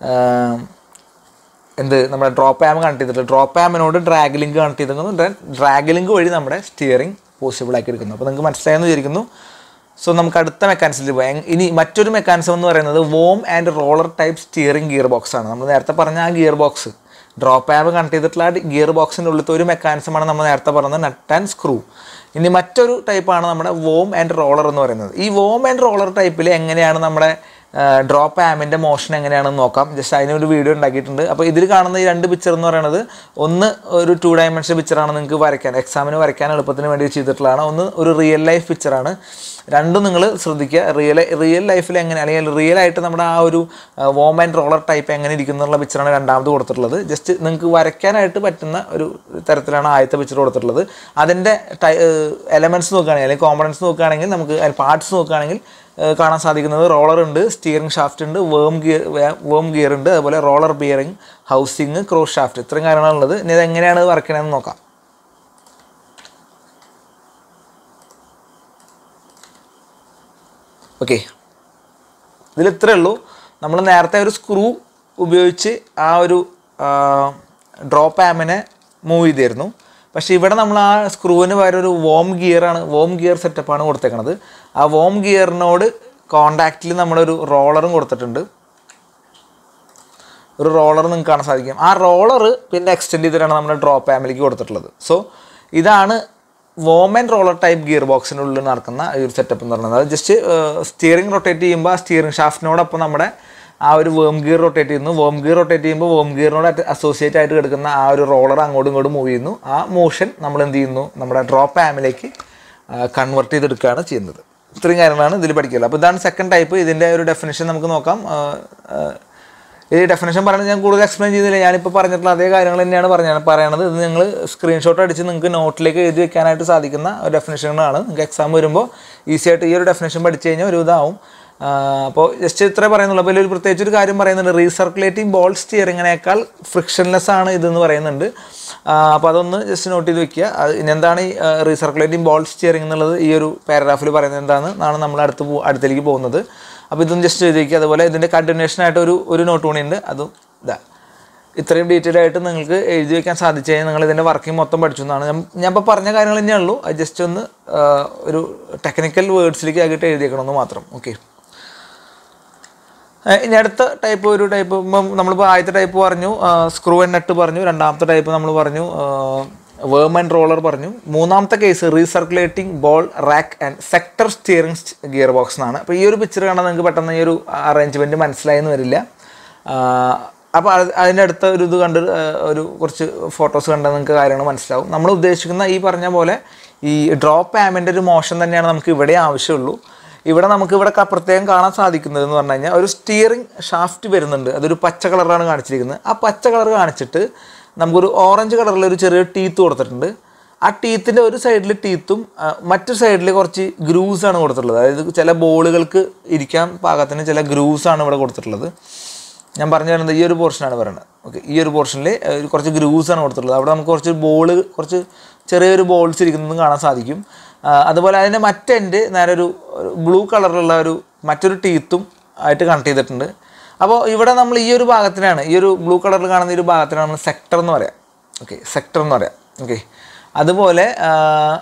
എന്ത് നമ്മുടെ ഡ്രോപ്പ് ആം കണക്ട് ചെയ്തിട്ട് ഡ്രോപ്പ് ആമിനോട് ഡ്രാഗ് ലിങ്ക് കണക്ട് ചെയ്തിരിക്കുന്നു ഡ്രാഗ് ലിങ്ക് വഴി നമ്മുടെ സ്റ്റിയറിംഗ് പോസിബിൾ ആക്കി എടുക്കുന്നു അപ്പോൾ നിങ്ങൾക്ക് മനസ്സിലായെന്ന് വിചാരിക്കുന്നു സോ നമുക്ക് അടുത്ത മെക്കാനിസത്തിൽ പോയാൽ ഇനി മറ്റൊരു മെക്കാനിസം എന്ന് പറയുന്നത് worm and roller type steering gear box ആണ് നമ്മൾ നേരത്തെ പറഞ്ഞ ആ ഗിയർ ബോക്സ് ഡ്രോപ്പ് ആപ്പ് കണക്ട് ചെയ്തിട്ടുള്ള ആ ഗിയർ ബോക്സിൻ്റെ ഉള്ളിലത്തെ ഒരു മെക്കാനിസമാണ് നമ്മൾ നേരത്തെ പറഞ്ഞത് നട്ട് ആൻഡ് സ്ക്രൂ ഇനി മറ്റൊരു ടൈപ്പാണ് നമ്മുടെ വോം ആൻഡ് റോളർ എന്ന് പറയുന്നത് ഈ വോം ആൻഡ് റോളർ ടൈപ്പിൽ എങ്ങനെയാണ് നമ്മുടെ ഡ്രോപ്പ് ആമിൻ്റെ മോഷൻ എങ്ങനെയാണെന്ന് നോക്കാം ജസ്റ്റ് അതിനൊരു വീഡിയോ ഉണ്ടാക്കിയിട്ടുണ്ട് അപ്പോൾ ഇതിൽ കാണുന്ന ഈ രണ്ട് പിക്ചർ എന്ന് പറയുന്നത് ഒന്ന് ഒരു ടു ഡയമെൻഷൻ പിക്ചറാണ് നിങ്ങൾക്ക് വരയ്ക്കാൻ എക്സാമിന് വരയ്ക്കാൻ എളുപ്പത്തിന് വേണ്ടി ചെയ്തിട്ടുള്ളതാണ് ഒന്ന് ഒരു റിയൽ ലൈഫ് പിക്ചറാണ് രണ്ടും നിങ്ങൾ ശ്രദ്ധിക്കുക റിയൽ റിയൽ ലൈഫിൽ എങ്ങനെ അല്ലെങ്കിൽ റിയൽ ആയിട്ട് നമ്മുടെ ആ ഒരു വോം ആൻഡ് റോളർ ടൈപ്പ് എങ്ങനെ ഇരിക്കുന്നുള്ള പിക്ചറാണ് രണ്ടാമത് കൊടുത്തിട്ടുള്ളത് ജസ്റ്റ് നിങ്ങൾക്ക് വരയ്ക്കാനായിട്ട് പറ്റുന്ന ഒരു തരത്തിലാണ് ആദ്യത്തെ പിക്ചർ കൊടുത്തിട്ടുള്ളത് അതിൻ്റെ ടൈ എലമെൻറ്റ്സ് നോക്കുകയാണെങ്കിൽ അല്ലെങ്കിൽ കോമ്പണൻസ് നോക്കുകയാണെങ്കിൽ നമുക്ക് പാർട്സ് നോക്കുകയാണെങ്കിൽ ഏഹ് കാണാൻ സാധിക്കുന്നത് റോളർ ഉണ്ട് സ്റ്റിയറിംഗ് ഷാഫ്റ്റ് ഉണ്ട് വേം ഗിയർ വേം ഗിയർ ഉണ്ട് അതുപോലെ roller bearing housing cross shaft ഇത്രയും കാര്യങ്ങളാണുള്ളത് ഇനി ഇത് എങ്ങനെയാണ് വർക്ക് ചെയ്യണമെന്ന് നോക്കാം ഓക്കെ ഇതിൽ ഇത്രേ ഉള്ളൂ നമ്മൾ നേരത്തെ ഒരു സ്ക്രൂ ഉപയോഗിച്ച് ആ ഒരു ഡ്രോപ്പ് ആമിനെ മൂവ് ചെയ്തിരുന്നു പക്ഷേ ഇവിടെ നമ്മൾ ആ സ്ക്രൂവിന് പകരം ഒരു വോം ഗിയറാണ് വോം ഗിയർ സെറ്റപ്പാണ് കൊടുത്തേക്കണത് ആ വോം ഗിയറിനോട് കോണ്ടാക്റ്റിൽ നമ്മളൊരു റോളറും കൊടുത്തിട്ടുണ്ട് ഒരു റോളർ നിങ്ങൾക്ക് കാണാൻ സാധിക്കും ആ റോളർ പിന്നെ എക്സ്റ്റെൻഡ് ചെയ്തിട്ടാണ് നമ്മുടെ ഡ്രോപ്പ് ആമിലേക്ക് കൊടുത്തിട്ടുള്ളത് സോ ഇതാണ് വോമൻ റോളർ ടൈപ്പ് ഗിയർ ബോക്സിനുള്ളിൽ നടക്കുന്ന ഈ ഒരു സെറ്റപ്പ് എന്ന് പറയുന്നത് അത് ജസ്റ്റ് സ്റ്റിയറിംഗ് റൊട്ടേറ്റ് ചെയ്യുമ്പോൾ ആ സ്റ്റിയറിംഗ് ഷാഫ്റ്റിനോടൊപ്പം നമ്മുടെ ആ ഒരു വേം ഗിയർ റൊട്ടേറ്റ് ചെയ്യുന്നു വേം ഗിയർ റൊട്ടേറ്റ് ചെയ്യുമ്പോൾ വേം ഗിയറിനോട് അസോസിയേറ്റ് ആയിട്ട് കിടക്കുന്ന ആ ഒരു റോളർ അങ്ങോട്ടും ഇങ്ങോട്ടും മൂവ് ചെയ്യുന്നു ആ മോഷൻ നമ്മൾ എന്ത് ചെയ്യുന്നു നമ്മുടെ ഡ്രോപ്പ് ആമിലേക്ക് കൺവെർട്ട് ചെയ്തെടുക്കുകയാണ് ചെയ്യുന്നത് ഇത്രയും കാര്യങ്ങളാണ് ഇതിൽ പഠിക്കുന്നത് അപ്പോൾ ഇതാണ് സെക്കൻഡ് ടൈപ്പ് ഇതിൻ്റെ ഒരു ഡെഫിനേഷൻ നമുക്ക് നോക്കാം ആ, ആ, ഈ ഡെഫിനേഷൻ പറയുന്നത് ഞാൻ കൂടുതൽ എക്സ്പ്ലെയിൻ ചെയ്തില്ല ഞാനിപ്പോൾ പറഞ്ഞിട്ടുള്ള അതേ കാര്യങ്ങൾ തന്നെയാണ് പറഞ്ഞത് പറയണത് ഇത് നിങ്ങൾ സ്ക്രീൻഷോട്ട് അടിച്ച് നിങ്ങൾക്ക് നോട്ടിലേക്ക് എഴുതി വെക്കാനായിട്ട് സാധിക്കുന്ന ഒരു ഡെഫിനേഷനാണ് നിങ്ങൾക്ക് എക്സാം വരുമ്പോൾ ഈസി ആയിട്ട് ഈ ഒരു ഡെഫിനേഷൻ പഠിച്ചു കഴിഞ്ഞാൽ ഒരു ഇതാവും അപ്പോൾ ജസ്റ്റ് ഇത്രേ പറയുന്നുള്ളൂ അപ്പോൾ ഇതിൽ ഒരു പ്രത്യേകിച്ച് ഒരു കാര്യം പറയുന്നുണ്ട് റീസർക്കുലേറ്റിംഗ് ബോൾ സ്റ്റിയറിങ്ങിനേക്കാൾ ഫ്രിക്ഷൻലെസ് ആണ് ഇതെന്ന് പറയുന്നുണ്ട് അപ്പോൾ അതൊന്ന് ജസ്റ്റ് നോട്ട് ചെയ്ത് വെക്കുക അത് ഇനി എന്താണ് ഈ റീസർക്കുലേറ്റിംഗ് ബോൾ സ്റ്റിയറിംഗ് എന്നുള്ളത് ഈ ഒരു പാരഗ്രാഫിൽ പറയുന്നത് എന്താണെന്നാണ് നമ്മൾ അടുത്ത് പോ- അടുത്തേക്ക് പോകുന്നത് അപ്പോൾ ഇതൊന്ന് ജസ്റ്റ് എഴുതി വയ്ക്കുക അതുപോലെ ഇതിൻ്റെ കണ്ടിന്യൂഷൻ ആയിട്ട് ഒരു ഒരു നോട്ട് കൂടി ഉണ്ട് അതും ഇതാ ഇത്രയും ഡീറ്റെയിൽ ആയിട്ട് നിങ്ങൾക്ക് എഴുതി വെക്കാൻ സാധിച്ചു കഴിഞ്ഞാൽ നിങ്ങൾ ഇതിൻ്റെ വർക്കിംഗ് മൊത്തം പഠിച്ചു എന്നാണ് ഞാൻ ഞാൻ ഇപ്പോൾ പറഞ്ഞ കാര്യങ്ങൾ തന്നെയേ ഉള്ളൂ അത് ജസ്റ്റ് ഒന്ന് ആ, ഒരു ടെക്നിക്കൽ വേർഡ്സിലേക്ക് ആക്കിയിട്ട് എഴുതിയേക്കണമെന്ന് മാത്രം ഓക്കെ ഏഹ് ഇനി അടുത്ത ടൈപ്പ് ഒരു ടൈപ്പ് ഇപ്പം നമ്മളിപ്പോൾ ആദ്യത്തെ ടൈപ്പ് പറഞ്ഞു സ്ക്രൂ ആൻഡ് നട്ട് പറഞ്ഞു രണ്ടാമത്തെ ടൈപ്പ് നമ്മൾ പറഞ്ഞു വേം ആൻഡ് റോളർ പറഞ്ഞു മൂന്നാമത്തെ case recirculating ball rack and sector steering gear box എന്നാണ് അപ്പോൾ ഈ ഒരു പിക്ചർ കാണാൻ നിങ്ങൾക്ക് പെട്ടെന്ന് ഈ ഒരു അറേഞ്ച്മെൻറ്റ് മനസ്സിലായെന്ന് വരില്ല അപ്പോൾ അതിൻ്റെ അടുത്ത ഒരു ഇത് കണ്ട് ആ, ഒരു കുറച്ച് ഫോട്ടോസ് കണ്ടാൽ നിങ്ങൾക്ക് കാര്യങ്ങൾ മനസ്സിലാവും നമ്മൾ ഉദ്ദേശിക്കുന്ന ഈ പറഞ്ഞ പോലെ ഈ ഡ്രോപ്പ് ആമിൻ്റെ ഒരു മോഷൻ തന്നെയാണ് നമുക്ക് ഇവിടെ ആവശ്യമുള്ളൂ ഇവിടെ നമുക്ക് ഇവിടെ ക- പ്രത്യേകം കാണാൻ സാധിക്കുന്നത് എന്ന് പറഞ്ഞു കഴിഞ്ഞാൽ ഒരു സ്റ്റിയറിംഗ് ഷാഫ്റ്റ് വരുന്നുണ്ട് അതൊരു പച്ച കളറാണ് കാണിച്ചിരിക്കുന്നത് ആ പച്ച കളർ കാണിച്ചിട്ട് നമുക്കൊരു ഓറഞ്ച് കളറിൽ ഒരു ചെറിയ ടീത്ത് കൊടുത്തിട്ടുണ്ട് ആ ടീത്തിൻ്റെ ഒരു സൈഡിൽ ടീത്തും മറ്റു സൈഡിൽ കുറച്ച് ഗ്രൂസ് ആണ് കൊടുത്തിട്ടുള്ളത് അതായത് ചില ബോളുകൾക്ക് ഇരിക്കാൻ പാകത്തിന് ചില ഗ്രൂസ് ആണ് ഇവിടെ കൊടുത്തിട്ടുള്ളത് ഞാൻ പറഞ്ഞു വരുന്നത് ഈ ഒരു പോർഷനാണ് പറയുന്നത് ഓക്കെ ഈ ഒരു പോർഷനിൽ കുറച്ച് ഗ്രൂസ് ആണ് കൊടുത്തിട്ടുള്ളത് അവിടെ നമുക്ക് കുറച്ച് ബോൾ കുറച്ച് ചെറിയൊരു ബോൾസ് ഇരിക്കുന്നതും കാണാൻ സാധിക്കും ആ, അതുപോലെ അതിൻ്റെ മറ്റെൻഡ് നേരെ ഒരു ബ്ലൂ കളറിലുള്ള ഒരു മറ്റൊരു ടീത്തും ആയിട്ട് കണക്ട് ചെയ്തിട്ടുണ്ട് അപ്പോൾ ഇവിടെ നമ്മൾ ഈ ഒരു ഭാഗത്തിനാണ് ഈ ഒരു ബ്ലൂ കളറിൽ കാണുന്ന ഈ ഒരു ഭാഗത്തിനാണ് നമ്മൾ സെക്ടർ എന്ന് പറയാം ഓക്കെ സെക്ടർ എന്ന് പറയാം ഓക്കെ അതുപോലെ ആ,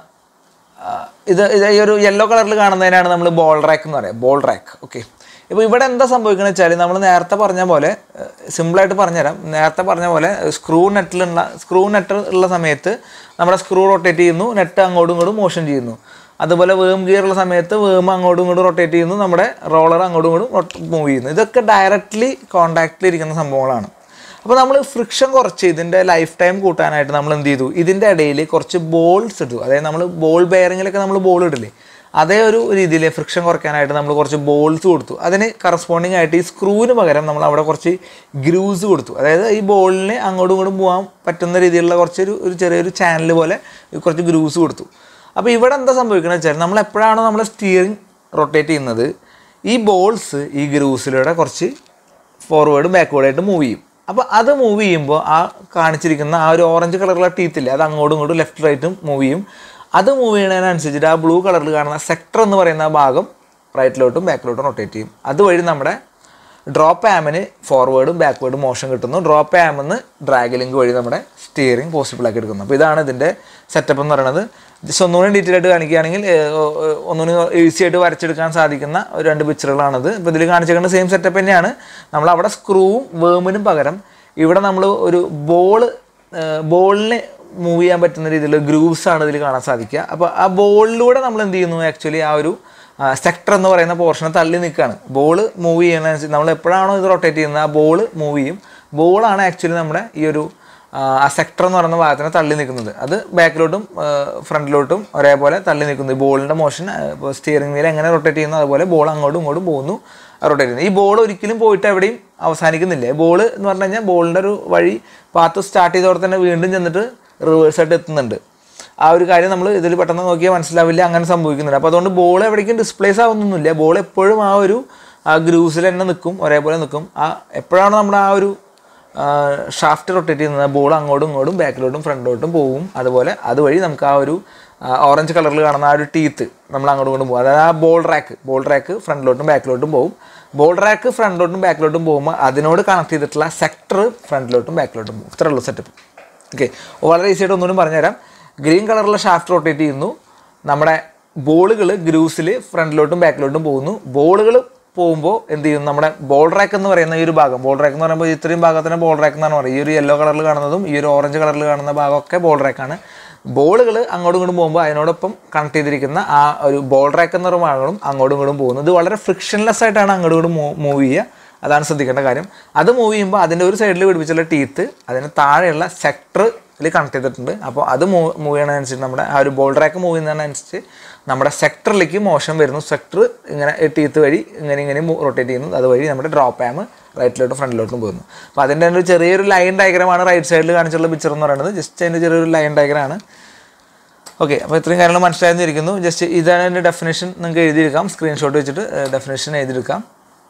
ആ, ഇത് ഇത് ഈ ഒരു യെല്ലോ കളറിൽ കാണുന്നതിനാണ് നമ്മൾ ബോൾ റാക്ക് എന്ന് പറയാം ബോൾ റാക്ക് ഓക്കെ ഇപ്പോൾ ഇവിടെ എന്താ സംഭവിക്കുന്നത് വെച്ചാൽ നമ്മൾ നേരത്തെ പറഞ്ഞ പോലെ സിമ്പിളായിട്ട് പറഞ്ഞുതരാം നേരത്തെ പറഞ്ഞ പോലെ സ്ക്രൂ നെറ്റിലുള്ള സ്ക്രൂ നെറ്റ് ഉള്ള സമയത്ത് നമ്മുടെ സ്ക്രൂ റൊട്ടേറ്റ് ചെയ്യുന്നു നെറ്റ് അങ്ങോട്ടും ഇങ്ങോട്ടും മോഷൻ ചെയ്യുന്നു അതുപോലെ വേം ഗിയർ ഉള്ള സമയത്ത് വേം അങ്ങോട്ടും ഇങ്ങോട്ടും റൊട്ടേറ്റ് ചെയ്യുന്നു നമ്മുടെ റോളർ അങ്ങോട്ടും ഇങ്ങോട്ടും മൂവ് ചെയ്യുന്നു ഇതൊക്കെ ഡയറക്റ്റ്ലി കോണ്ടാക്റ്റിൽ ഇരിക്കുന്ന സംഭവങ്ങളാണ് അപ്പോൾ നമ്മൾ ഫ്രിക്ഷൻ കുറച്ച് ഇതിൻ്റെ ലൈഫ് ടൈം കൂട്ടാനായിട്ട് നമ്മൾ എന്ത് ചെയ്തു ഇതിൻ്റെ ഇടയിൽ കുറച്ച് ബോൾസ് ഇട്ടു അതായത് നമ്മൾ ബോൾ ബെയറിങ്ങിലൊക്കെ നമ്മൾ ബോൾ ഇടില്ലേ അതേ ഒരു രീതിയിൽ ഫ്രിക്ഷൻ കുറയ്ക്കാനായിട്ട് നമ്മൾ കുറച്ച് ബോൾസ് കൊടുത്തു അതിന് കറസ്പോണ്ടിങ് ആയിട്ട് ഈ സ്ക്രൂവിന് പകരം നമ്മൾ അവിടെ കുറച്ച് ഗ്രൂസ് കൊടുത്തു അതായത് ഈ ബോളിന് അങ്ങോട്ടും ഇങ്ങോട്ടും പോകാൻ പറ്റുന്ന രീതിയിലുള്ള കുറച്ചൊരു ഒരു ചെറിയൊരു ചാനൽ പോലെ കുറച്ച് ഗ്രൂസ് കൊടുത്തു അപ്പോൾ ഇവിടെ എന്താ സംഭവിക്കുന്നത് വെച്ചാൽ നമ്മൾ എപ്പോഴാണോ നമ്മൾ സ്റ്റിയറിംഗ് റൊട്ടേറ്റ് ചെയ്യുന്നത് ഈ ബോൾസ് ഈ ഗ്രൂസിലൂടെ കുറച്ച് ഫോർവേഡും ബാക്ക്വേർഡായിട്ട് മൂവ് ചെയ്യും അപ്പോൾ അത് മൂവ് ചെയ്യുമ്പോൾ ആ കാണിച്ചിരിക്കുന്ന ആ ഒരു ഓറഞ്ച് കളറുള്ള ടീത്തില്ലേ അത് അങ്ങോട്ടും ഇങ്ങോട്ടും ലെഫ്റ്റ് റൈറ്റും മൂവ് ചെയ്യും അത് മൂവ് ചെയ്യുന്നതിനനുസരിച്ചിട്ട് ആ ബ്ലൂ കളറിൽ കാണുന്ന സെക്ടർ എന്ന് പറയുന്ന ആ ഭാഗം റൈറ്റിലോട്ടും ബാക്കിലോട്ടും റൊട്ടേറ്റ് ചെയ്യും അതുവഴി നമ്മുടെ ഡ്രോപ്പ് ആമിന് ഫോർവേഡും ബാക്ക്വേർഡും മോഷൻ കിട്ടുന്നു ഡ്രോപ്പ് ആമെന്ന് ഡ്രാഗ് ലിങ്ക് വഴി നമ്മുടെ സ്റ്റിയറിംഗ് പോസിബിൾ ആക്കി എടുക്കുന്നു അപ്പോൾ ഇതാണ് ഇതിൻ്റെ സെറ്റപ്പ് എന്ന് പറയുന്നത് ജസ്റ്റ് ഒന്നുകൂടി ഡീറ്റെയിൽ ആയിട്ട് കാണിക്കുകയാണെങ്കിൽ ഏഹ്, ഓ- ഓ- ഒന്നുകൂടി ഈസി ആയിട്ട് വരച്ചെടുക്കാൻ സാധിക്കുന്ന ഒരു രണ്ട് പിക്ചറുകളാണിത് ഇപ്പോൾ ഇതിൽ കാണിച്ചേക്കുന്ന സെയിം സെറ്റപ്പ് തന്നെയാണ് നമ്മൾ അവിടെ സ്ക്രൂവും വേമിനും പകരം ഇവിടെ നമ്മൾ ഒരു ബോള് ബോളിന് മൂവ് ചെയ്യാൻ പറ്റുന്ന രീതിയിലുള്ള ഗ്രൂവ്സ് ആണ് ഇതിൽ കാണാൻ സാധിക്കുക അപ്പോൾ ആ ബോളിലൂടെ നമ്മൾ എന്ത് ചെയ്യുന്നു ആക്ച്വലി ആ ഒരു സെക്ടർ എന്ന് പറയുന്ന പോർഷനെ തള്ളി നിൽക്കുകയാണ് ബോൾ മൂവ് ചെയ്യണ നമ്മൾ എപ്പോഴാണോ ഇത് റൊട്ടേറ്റ് ചെയ്യുന്നത് ആ ബോൾ മൂവ് ചെയ്യും ബോളാണ് ആക്ച്വലി നമ്മുടെ ഈ ഒരു ആ സെക്ടർ എന്ന് പറയുന്ന ഭാഗത്തിനെ തള്ളി നിൽക്കുന്നത് അത് ബാക്കിലോട്ടും ഫ്രണ്ടിലോട്ടും ഒരേപോലെ തള്ളി നിൽക്കുന്നു ഈ ബോളിൻ്റെ മോഷൻ ഇപ്പോൾ സ്റ്റിയറിംഗ് വീൽ എങ്ങനെ റൊട്ടേറ്റ് ചെയ്യുന്നു അതുപോലെ ബോൾ അങ്ങോട്ടും ഇങ്ങോട്ടും പോകുന്നു റൊട്ടേറ്റ് ചെയ്യുന്നു ഈ ബോൾ ഒരിക്കലും പോയിട്ട് എവിടെയും അവസാനിക്കുന്നില്ല ബോൾ എന്ന് പറഞ്ഞു കഴിഞ്ഞാൽ ബോളിൻ്റെ ഒരു വഴി പാത്ത് സ്റ്റാർട്ട് ചെയ്തോടെ തന്നെ വീണ്ടും ചെന്നിട്ട് റിവേഴ്സായിട്ട് എത്തുന്നുണ്ട് ആ ഒരു കാര്യം നമ്മൾ ഇതിൽ പെട്ടെന്ന് നോക്കിയാൽ മനസ്സിലാവില്ല അങ്ങനെ സംഭവിക്കുന്നുണ്ട് അപ്പോൾ അതുകൊണ്ട് ബോൾ എവിടേക്കും ഡിസ്പ്ലേസ് ആവുന്നൊന്നുമില്ല ബോൾ എപ്പോഴും ആ ഒരു ആ ഗ്രൂസിൽ തന്നെ നിൽക്കും ഒരേപോലെ നിൽക്കും ആ എപ്പോഴാണ് നമ്മുടെ ആ ഒരു ഷാഫ്റ്റ് റൊട്ടേറ്റ് ചെയ്യുന്നത് ബോൾ അങ്ങോട്ടും ഇങ്ങോട്ടും ബാക്കിലോട്ടും ഫ്രണ്ടിലോട്ടും പോകും അതുപോലെ അതുവഴി നമുക്ക് ആ ഒരു ഓറഞ്ച് കളറിൽ കാണുന്ന ആ ഒരു ടീത്ത് നമ്മൾ അങ്ങോട്ടും ഇങ്ങോട്ടും പോകും അതായത് ആ ബോൾ റാക്ക് ബോൾ റാക്ക് ഫ്രണ്ടിലോട്ടും ബാക്കിലോട്ടും പോകും ബോൾ റാക്ക് ഫ്രണ്ടിലോട്ടും ബാക്കിലോട്ടും പോകുമ്പോൾ അതിനോട് കണക്ട് ചെയ്തിട്ടുള്ള സെക്ടർ ഫ്രണ്ടിലോട്ടും ബാക്കിലോട്ടും പോകും ഇത്രേ ഉള്ളൂ സെറ്റപ്പ് ഓക്കെ വളരെ ഈസി ആയിട്ട് ഒന്നുകൂടി പറഞ്ഞുതരാം ഗ്രീൻ കളറിലുള്ള ഷാഫ്റ്റ് റൊട്ടേറ്റ് ചെയ്യുന്നു നമ്മുടെ ബോളുകൾ ഗ്രൂസിൽ ഫ്രണ്ടിലോട്ടും ബാക്കിലോട്ടും പോകുന്നു ബോളുകൾ പോകുമ്പോൾ എന്ത് ചെയ്യും നമ്മുടെ ബോൾ റാക്ക് എന്ന് പറയുന്ന ഈ ഒരു ഭാഗം ബോൾ റാക്ക് എന്ന് പറയുമ്പോൾ ഇത്രയും ഭാഗത്തിന് ബോൾ റാക്ക് എന്നാണ് പറയുക ഈ ഒരു യെല്ലോ കളറിൽ കാണുന്നതും ഈ ഒരു ഓറഞ്ച് കളറിൽ കാണുന്ന ഭാഗമൊക്കെ ബോൾ റാക്കാണ് ബോളുകൾ അങ്ങോട്ടും ഇങ്ങോട്ടും പോകുമ്പോൾ അതിനോടൊപ്പം കണക്ട് ചെയ്തിരിക്കുന്ന ആ ഒരു ബോൾ റാക്ക് എന്ന പറയുന്ന ഭാഗങ്ങളും അങ്ങോട്ടും ഇങ്ങോട്ടും പോകുന്നു ഇത് വളരെ ഫ്രിക്ഷൻലെസ് ആയിട്ടാണ് അങ്ങോട്ടും ഇങ്ങോട്ടും മൂവ് ചെയ്യുക അതാണ് ശ്രദ്ധിക്കേണ്ട കാര്യം അത് മൂവ് ചെയ്യുമ്പോൾ അതിൻ്റെ ഒരു സൈഡിൽ പിടിപ്പിച്ചുള്ള ടീത്ത് അതിന് താഴെയുള്ള സെക്ടറിൽ കണക്ട് ചെയ്തിട്ടുണ്ട് അപ്പോൾ അത് മൂവ് മൂവ് ചെയ്യണതനുസരിച്ച് നമ്മുടെ ആ ഒരു ബോൾ ട്രാക്ക് മൂവ് ചെയ്യുന്നതിനനുസരിച്ച് നമ്മുടെ സെക്ടറിലേക്ക് മോശം വരുന്നു സെക്ടർ ഇങ്ങനെ ടീത്ത് വഴി ഇങ്ങനെ ഇങ്ങനെ റൊട്ടേറ്റ് ചെയ്യുന്നു അതുവഴി നമ്മുടെ ഡ്രോപ്പ് ആം റൈറ്റിലോട്ടും ഫ്രണ്ടിലോട്ടും പോകുന്നു അപ്പോൾ അതിൻ്റെ ഒരു ചെറിയൊരു ലൈൻ ഡയഗ്രമാണ് റൈറ്റ് സൈഡിൽ കാണിച്ചുള്ള പിക്ചർ എന്ന് പറയുന്നത് ജസ്റ്റ് അതിൻ്റെ ചെറിയൊരു ലൈൻ ഡയഗ്രാണ് ഓക്കെ അപ്പോൾ ഇത്രയും കാര്യങ്ങൾ മനസ്സിലായിരിക്കുന്നു ജസ്റ്റ് ഇതാണ് എൻ്റെ ഡെഫിനേഷൻ നിങ്ങൾക്ക് എഴുതിയെടുക്കാം സ്ക്രീൻഷോട്ട് വെച്ചിട്ട് ഡെഫിനേഷൻ എഴുതിയെടുക്കാം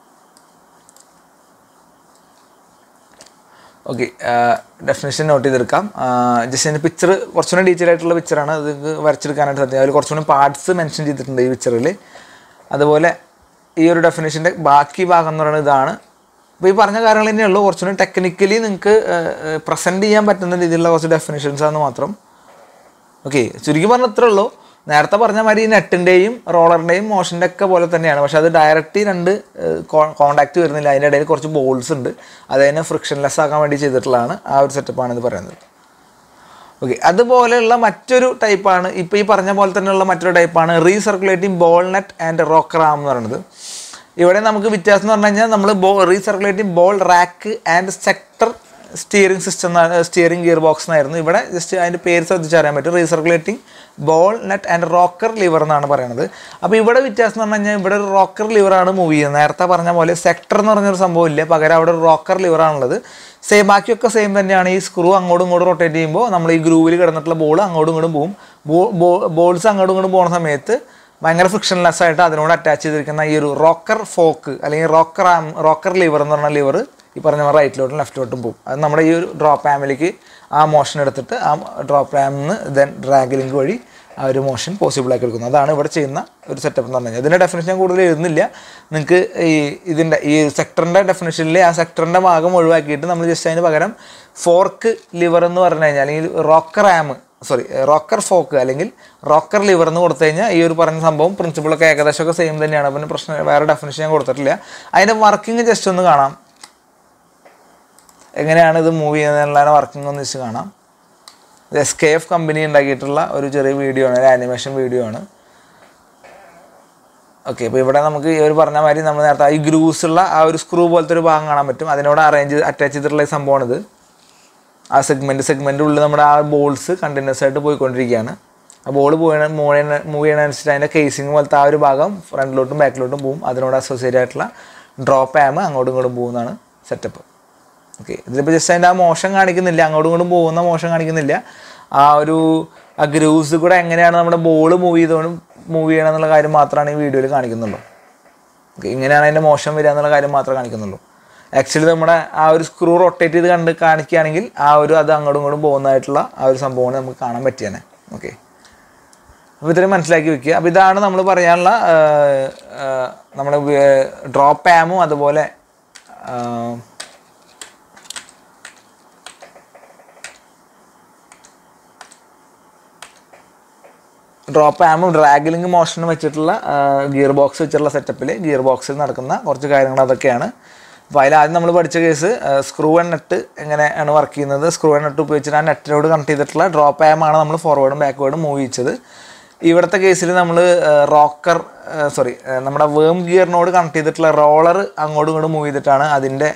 ഓക്കെ ഡെഫിനേഷൻ നോട്ട് ചെയ്തെടുക്കാം ജസ്റ്റ് അതിൻ്റെ പിക്ചർ കുറച്ചുകൂടി ഡീറ്റെയിൽ ആയിട്ടുള്ള പിക്ചറാണ് അത് നിങ്ങൾക്ക് വരച്ചെടുക്കാനായിട്ട് സാധിക്കും അതിൽ കുറച്ചുകൂടി പാർട്സ് മെൻഷൻ ചെയ്തിട്ടുണ്ട് ഈ പിക്ചറിൽ അതുപോലെ ഈ ഒരു ഡെഫിനേഷൻ്റെ ബാക്കി ഭാഗം എന്ന് പറയുന്നത് ഇതാണ് അപ്പോൾ ഈ പറഞ്ഞ കാര്യങ്ങൾ തന്നെയുള്ളൂ കുറച്ചുകൂടി ടെക്നിക്കലി നിങ്ങൾക്ക് പ്രസൻറ്റ് ചെയ്യാൻ പറ്റുന്ന രീതിയിലുള്ള കുറച്ച് ഡെഫിനേഷൻസ് ആണ് മാത്രം ഓക്കെ ചുരുക്കി പറഞ്ഞാൽ ഇത്രേ ഉള്ളൂ നേരത്തെ പറഞ്ഞ മാതിരി ഈ നെറ്റിൻ്റെയും റോളറിൻ്റെയും മോഷൻ്റെ ഒക്കെ പോലെ തന്നെയാണ് പക്ഷെ അത് ഡയറക്റ്റ് രണ്ട് കോണ്ടാക്ട് വരുന്നില്ല അതിൻ്റെ ഇടയിൽ കുറച്ച് ബോൾസ് ഉണ്ട് അതിനെ ഫ്രിക്ഷൻലെസ് ആക്കാൻ വേണ്ടി ചെയ്തിട്ടുള്ളതാണ് ആ ഒരു സെറ്റപ്പാണ് ഇത് പറയുന്നത് ഓക്കെ അതുപോലെയുള്ള മറ്റൊരു ടൈപ്പാണ് ഇപ്പോൾ ഈ പറഞ്ഞ പോലെ തന്നെയുള്ള മറ്റൊരു ടൈപ്പാണ് recirculating ball nut and rocker arm എന്ന് പറയുന്നത് ഇവിടെ നമുക്ക് വ്യത്യാസം എന്ന് പറഞ്ഞു കഴിഞ്ഞാൽ നമ്മൾ ബോ recirculating ball rack and sector steering system steering gear box എന്നായിരുന്നു ഇവിടെ ജസ്റ്റ് അതിൻ്റെ പേര് ശ്രദ്ധിച്ചറിയാൻ പറ്റും recirculating ball nut and rocker lever എന്നാണ് പറയുന്നത് അപ്പോൾ ഇവിടെ വ്യത്യാസം എന്ന് പറഞ്ഞു കഴിഞ്ഞാൽ ഇവിടെ ഒരു റോക്കർ ലിവറാണ് മൂവ് ചെയ്യുന്നത് നേരത്തെ പറഞ്ഞ പോലെ സെക്ടർ എന്ന് പറഞ്ഞൊരു സംഭവം ഇല്ല പകരം അവിടെ ഒരു റോക്കർ ലിവറാണുള്ളത് സെയിം ബാക്കിയൊക്കെ സെയിം തന്നെയാണ് ഈ സ്ക്രൂ അങ്ങോട്ടും ഇങ്ങോട്ടും റൊട്ടേറ്റ് ചെയ്യുമ്പോൾ നമ്മൾ ഈ ഗ്രൂവിൽ കിടന്നിട്ടുള്ള ബോൾ അങ്ങോട്ടും ഇങ്ങോട്ടും പോകും ബോൾസ് അങ്ങോട്ടും ഇങ്ങോട്ടും പോകുന്ന സമയത്ത് ഭയങ്കര ഫ്രിക്ഷൻലെസ് ആയിട്ട് അതിനോട് അറ്റാച്ച് ചെയ്തിരിക്കുന്ന ഈ ഒരു റോക്കർ ഫോക്ക് അല്ലെങ്കിൽ റോക്കർ ആം റോക്കർ ലിവർ എന്ന് പറഞ്ഞ ലിവർ ഈ പറഞ്ഞ പോലെ റൈറ്റിലോട്ടും ലെഫ്റ്റിലോട്ടും പോകും അത് നമ്മുടെ ഈ ഒരു ഡ്രോപ്പ് ആമിലേക്ക് ആ മോഷൻ എടുത്തിട്ട് ആ ഡ്രോപ്പ് ആമിൽ നിന്ന് ദെൻ ഡ്രാഗിലിംഗ് വഴി ആ ഒരു മോഷൻ പോസിബിൾ ആക്കി എടുക്കുന്നു അതാണ് ഇവിടെ ചെയ്യുന്ന ഒരു സെറ്റപ്പ് എന്ന് പറഞ്ഞു കഴിഞ്ഞാൽ ഇതിൻ്റെ ഡെഫിനേഷൻ ഞാൻ കൂടുതൽ എഴുതുന്നില്ല നിങ്ങൾക്ക് ഈ ഇതിൻ്റെ ഈ സെക്ടറിൻ്റെ ഡെഫിനേഷനിൽ ആ സെക്ടറിൻ്റെ ഭാഗം ഒഴിവാക്കിയിട്ട് നമ്മൾ ജസ്റ്റ് അതിന് പകരം ഫോർക്ക് ലിവർ എന്ന് പറഞ്ഞു കഴിഞ്ഞാൽ അല്ലെങ്കിൽ rocker arm sorry rocker fork അല്ലെങ്കിൽ റോക്കർ ലിവർ എന്ന് കൊടുത്തു കഴിഞ്ഞാൽ ഈ ഒരു പറഞ്ഞ സംഭവം പ്രിൻസിപ്പിളൊക്കെ ഏകദേശമൊക്കെ സെയിം തന്നെയാണ് പിന്നെ പ്രശ്നം വേറെ ഡെഫിനേഷൻ ഞാൻ കൊടുത്തിട്ടില്ല അതിൻ്റെ വർക്കിംഗ് ജസ്റ്റ് ഒന്ന് കാണാം എങ്ങനെയാണ് ഇത് മൂവ് ചെയ്യുന്നതിനുള്ള വർക്കിംഗ് ഒന്ന് വെച്ച് കാണാം ഇത് എസ് കെ എഫ് കമ്പനി ഉണ്ടാക്കിയിട്ടുള്ള ഒരു ചെറിയ വീഡിയോ ആണ് ഒരു ആനിമേഷൻ വീഡിയോ ആണ് ഓക്കെ ഇപ്പോൾ ഇവിടെ നമുക്ക് ഈ ഒരു പറഞ്ഞ മാതിരി നമ്മൾ നേരത്തെ ഈ ഗ്രൂസ് ഉള്ള ആ ഒരു സ്ക്രൂ പോലത്തെ ഒരു ഭാഗം കാണാൻ പറ്റും അതിനോട് അറേഞ്ച് അറ്റാച്ച് ചെയ്തിട്ടുള്ള ഈ സംഭവമാണിത് ആ സെഗ്മെൻറ്റ് സെഗ്മെൻറ്റ് ഉള്ളിൽ നമ്മുടെ ആ ബോൾസ് കണ്ടിന്യൂസ് ആയിട്ട് പോയിക്കൊണ്ടിരിക്കുകയാണ് ആ ബോൾ പോയ മൂവ് ചെയ്യണ മൂവ് ചെയ്യണനുസരിച്ച് അതിൻ്റെ കേസിങ് പോലത്തെ ആ ഒരു ഭാഗം ഫ്രണ്ടിലോട്ടും ബാക്കിലോട്ടും പോകും അതിനോട് അസോസിയേറ്റ് ആയിട്ടുള്ള ഡ്രോപ്പ് ആം അങ്ങോട്ടും ഇങ്ങോട്ടും പോകുന്നതാണ് സെറ്റപ്പ് ഓക്കെ ഇതിലിപ്പോൾ ജസ്റ്റ് അതിൻ്റെ ആ മോശം കാണിക്കുന്നില്ല അങ്ങോട്ടും ഇങ്ങോട്ടും പോകുന്ന മോശം കാണിക്കുന്നില്ല ആ ഒരു ആ ഗ്രൂസ് കൂടെ എങ്ങനെയാണ് നമ്മുടെ ബോൾ മൂവ് ചെയ്തുകൊണ്ട് മൂവ് ചെയ്യണം എന്നുള്ള കാര്യം മാത്രമാണ് ഈ വീഡിയോയിൽ കാണിക്കുന്നുള്ളൂ ഓക്കെ ഇങ്ങനെയാണ് അതിൻ്റെ മോശം വരിക എന്നുള്ള കാര്യം മാത്രമേ കാണിക്കുന്നുള്ളൂ ആക്ച്വലി നമ്മുടെ ആ ഒരു സ്ക്രൂ റൊട്ടേറ്റ് ചെയ്ത് കണ്ട് കാണിക്കുകയാണെങ്കിൽ ആ ഒരു അത് അങ്ങോട്ടും ഇങ്ങോട്ടും പോകുന്നതായിട്ടുള്ള ആ ഒരു സംഭവമാണ് നമുക്ക് കാണാൻ പറ്റിയാണ് ഓക്കെ അപ്പോൾ ഇത്രയും മനസ്സിലാക്കി വെക്കുക അപ്പോൾ ഇതാണ് നമ്മൾ പറയാനുള്ള നമ്മുടെ ഡ്രോപ്പ് ആമും അതുപോലെ ആ, ഡ്രോപ്പ് ആമും ഡ്രാഗിലിംഗ് മോഷനും വെച്ചിട്ടുള്ള ഗിയർ ബോക്സ് വെച്ചിട്ടുള്ള സെറ്റപ്പിൽ ഗിയർ ബോക്സിൽ നടക്കുന്ന കുറച്ച് കാര്യങ്ങൾ അതൊക്കെയാണ് അപ്പോൾ അതിൽ ആദ്യം നമ്മൾ പഠിച്ച കേസ് സ്ക്രൂ ആൻഡ് നെറ്റ് എങ്ങനെയാണ് വർക്ക് ചെയ്യുന്നത് സ്ക്രൂ ആൻഡ് നെറ്റ് ഉപയോഗിച്ചിട്ട് ആ നെറ്റിനോട് കണക്ട് ചെയ്തിട്ടുള്ള ഡ്രോപ്പ് ആമാണ് നമ്മൾ ഫോർവേഡും ബാക്ക്വേഡും മൂവ് ചെയ്യിച്ചത് ഇവിടുത്തെ കേസിൽ നമ്മൾ റോക്കർ സോറി നമ്മുടെ വേം ഗിയറിനോട് കണക്ട് ചെയ്തിട്ടുള്ള റോളർ അങ്ങോട്ടും ഇങ്ങോട്ടും മൂവ് ചെയ്തിട്ടാണ് അതിൻ്റെ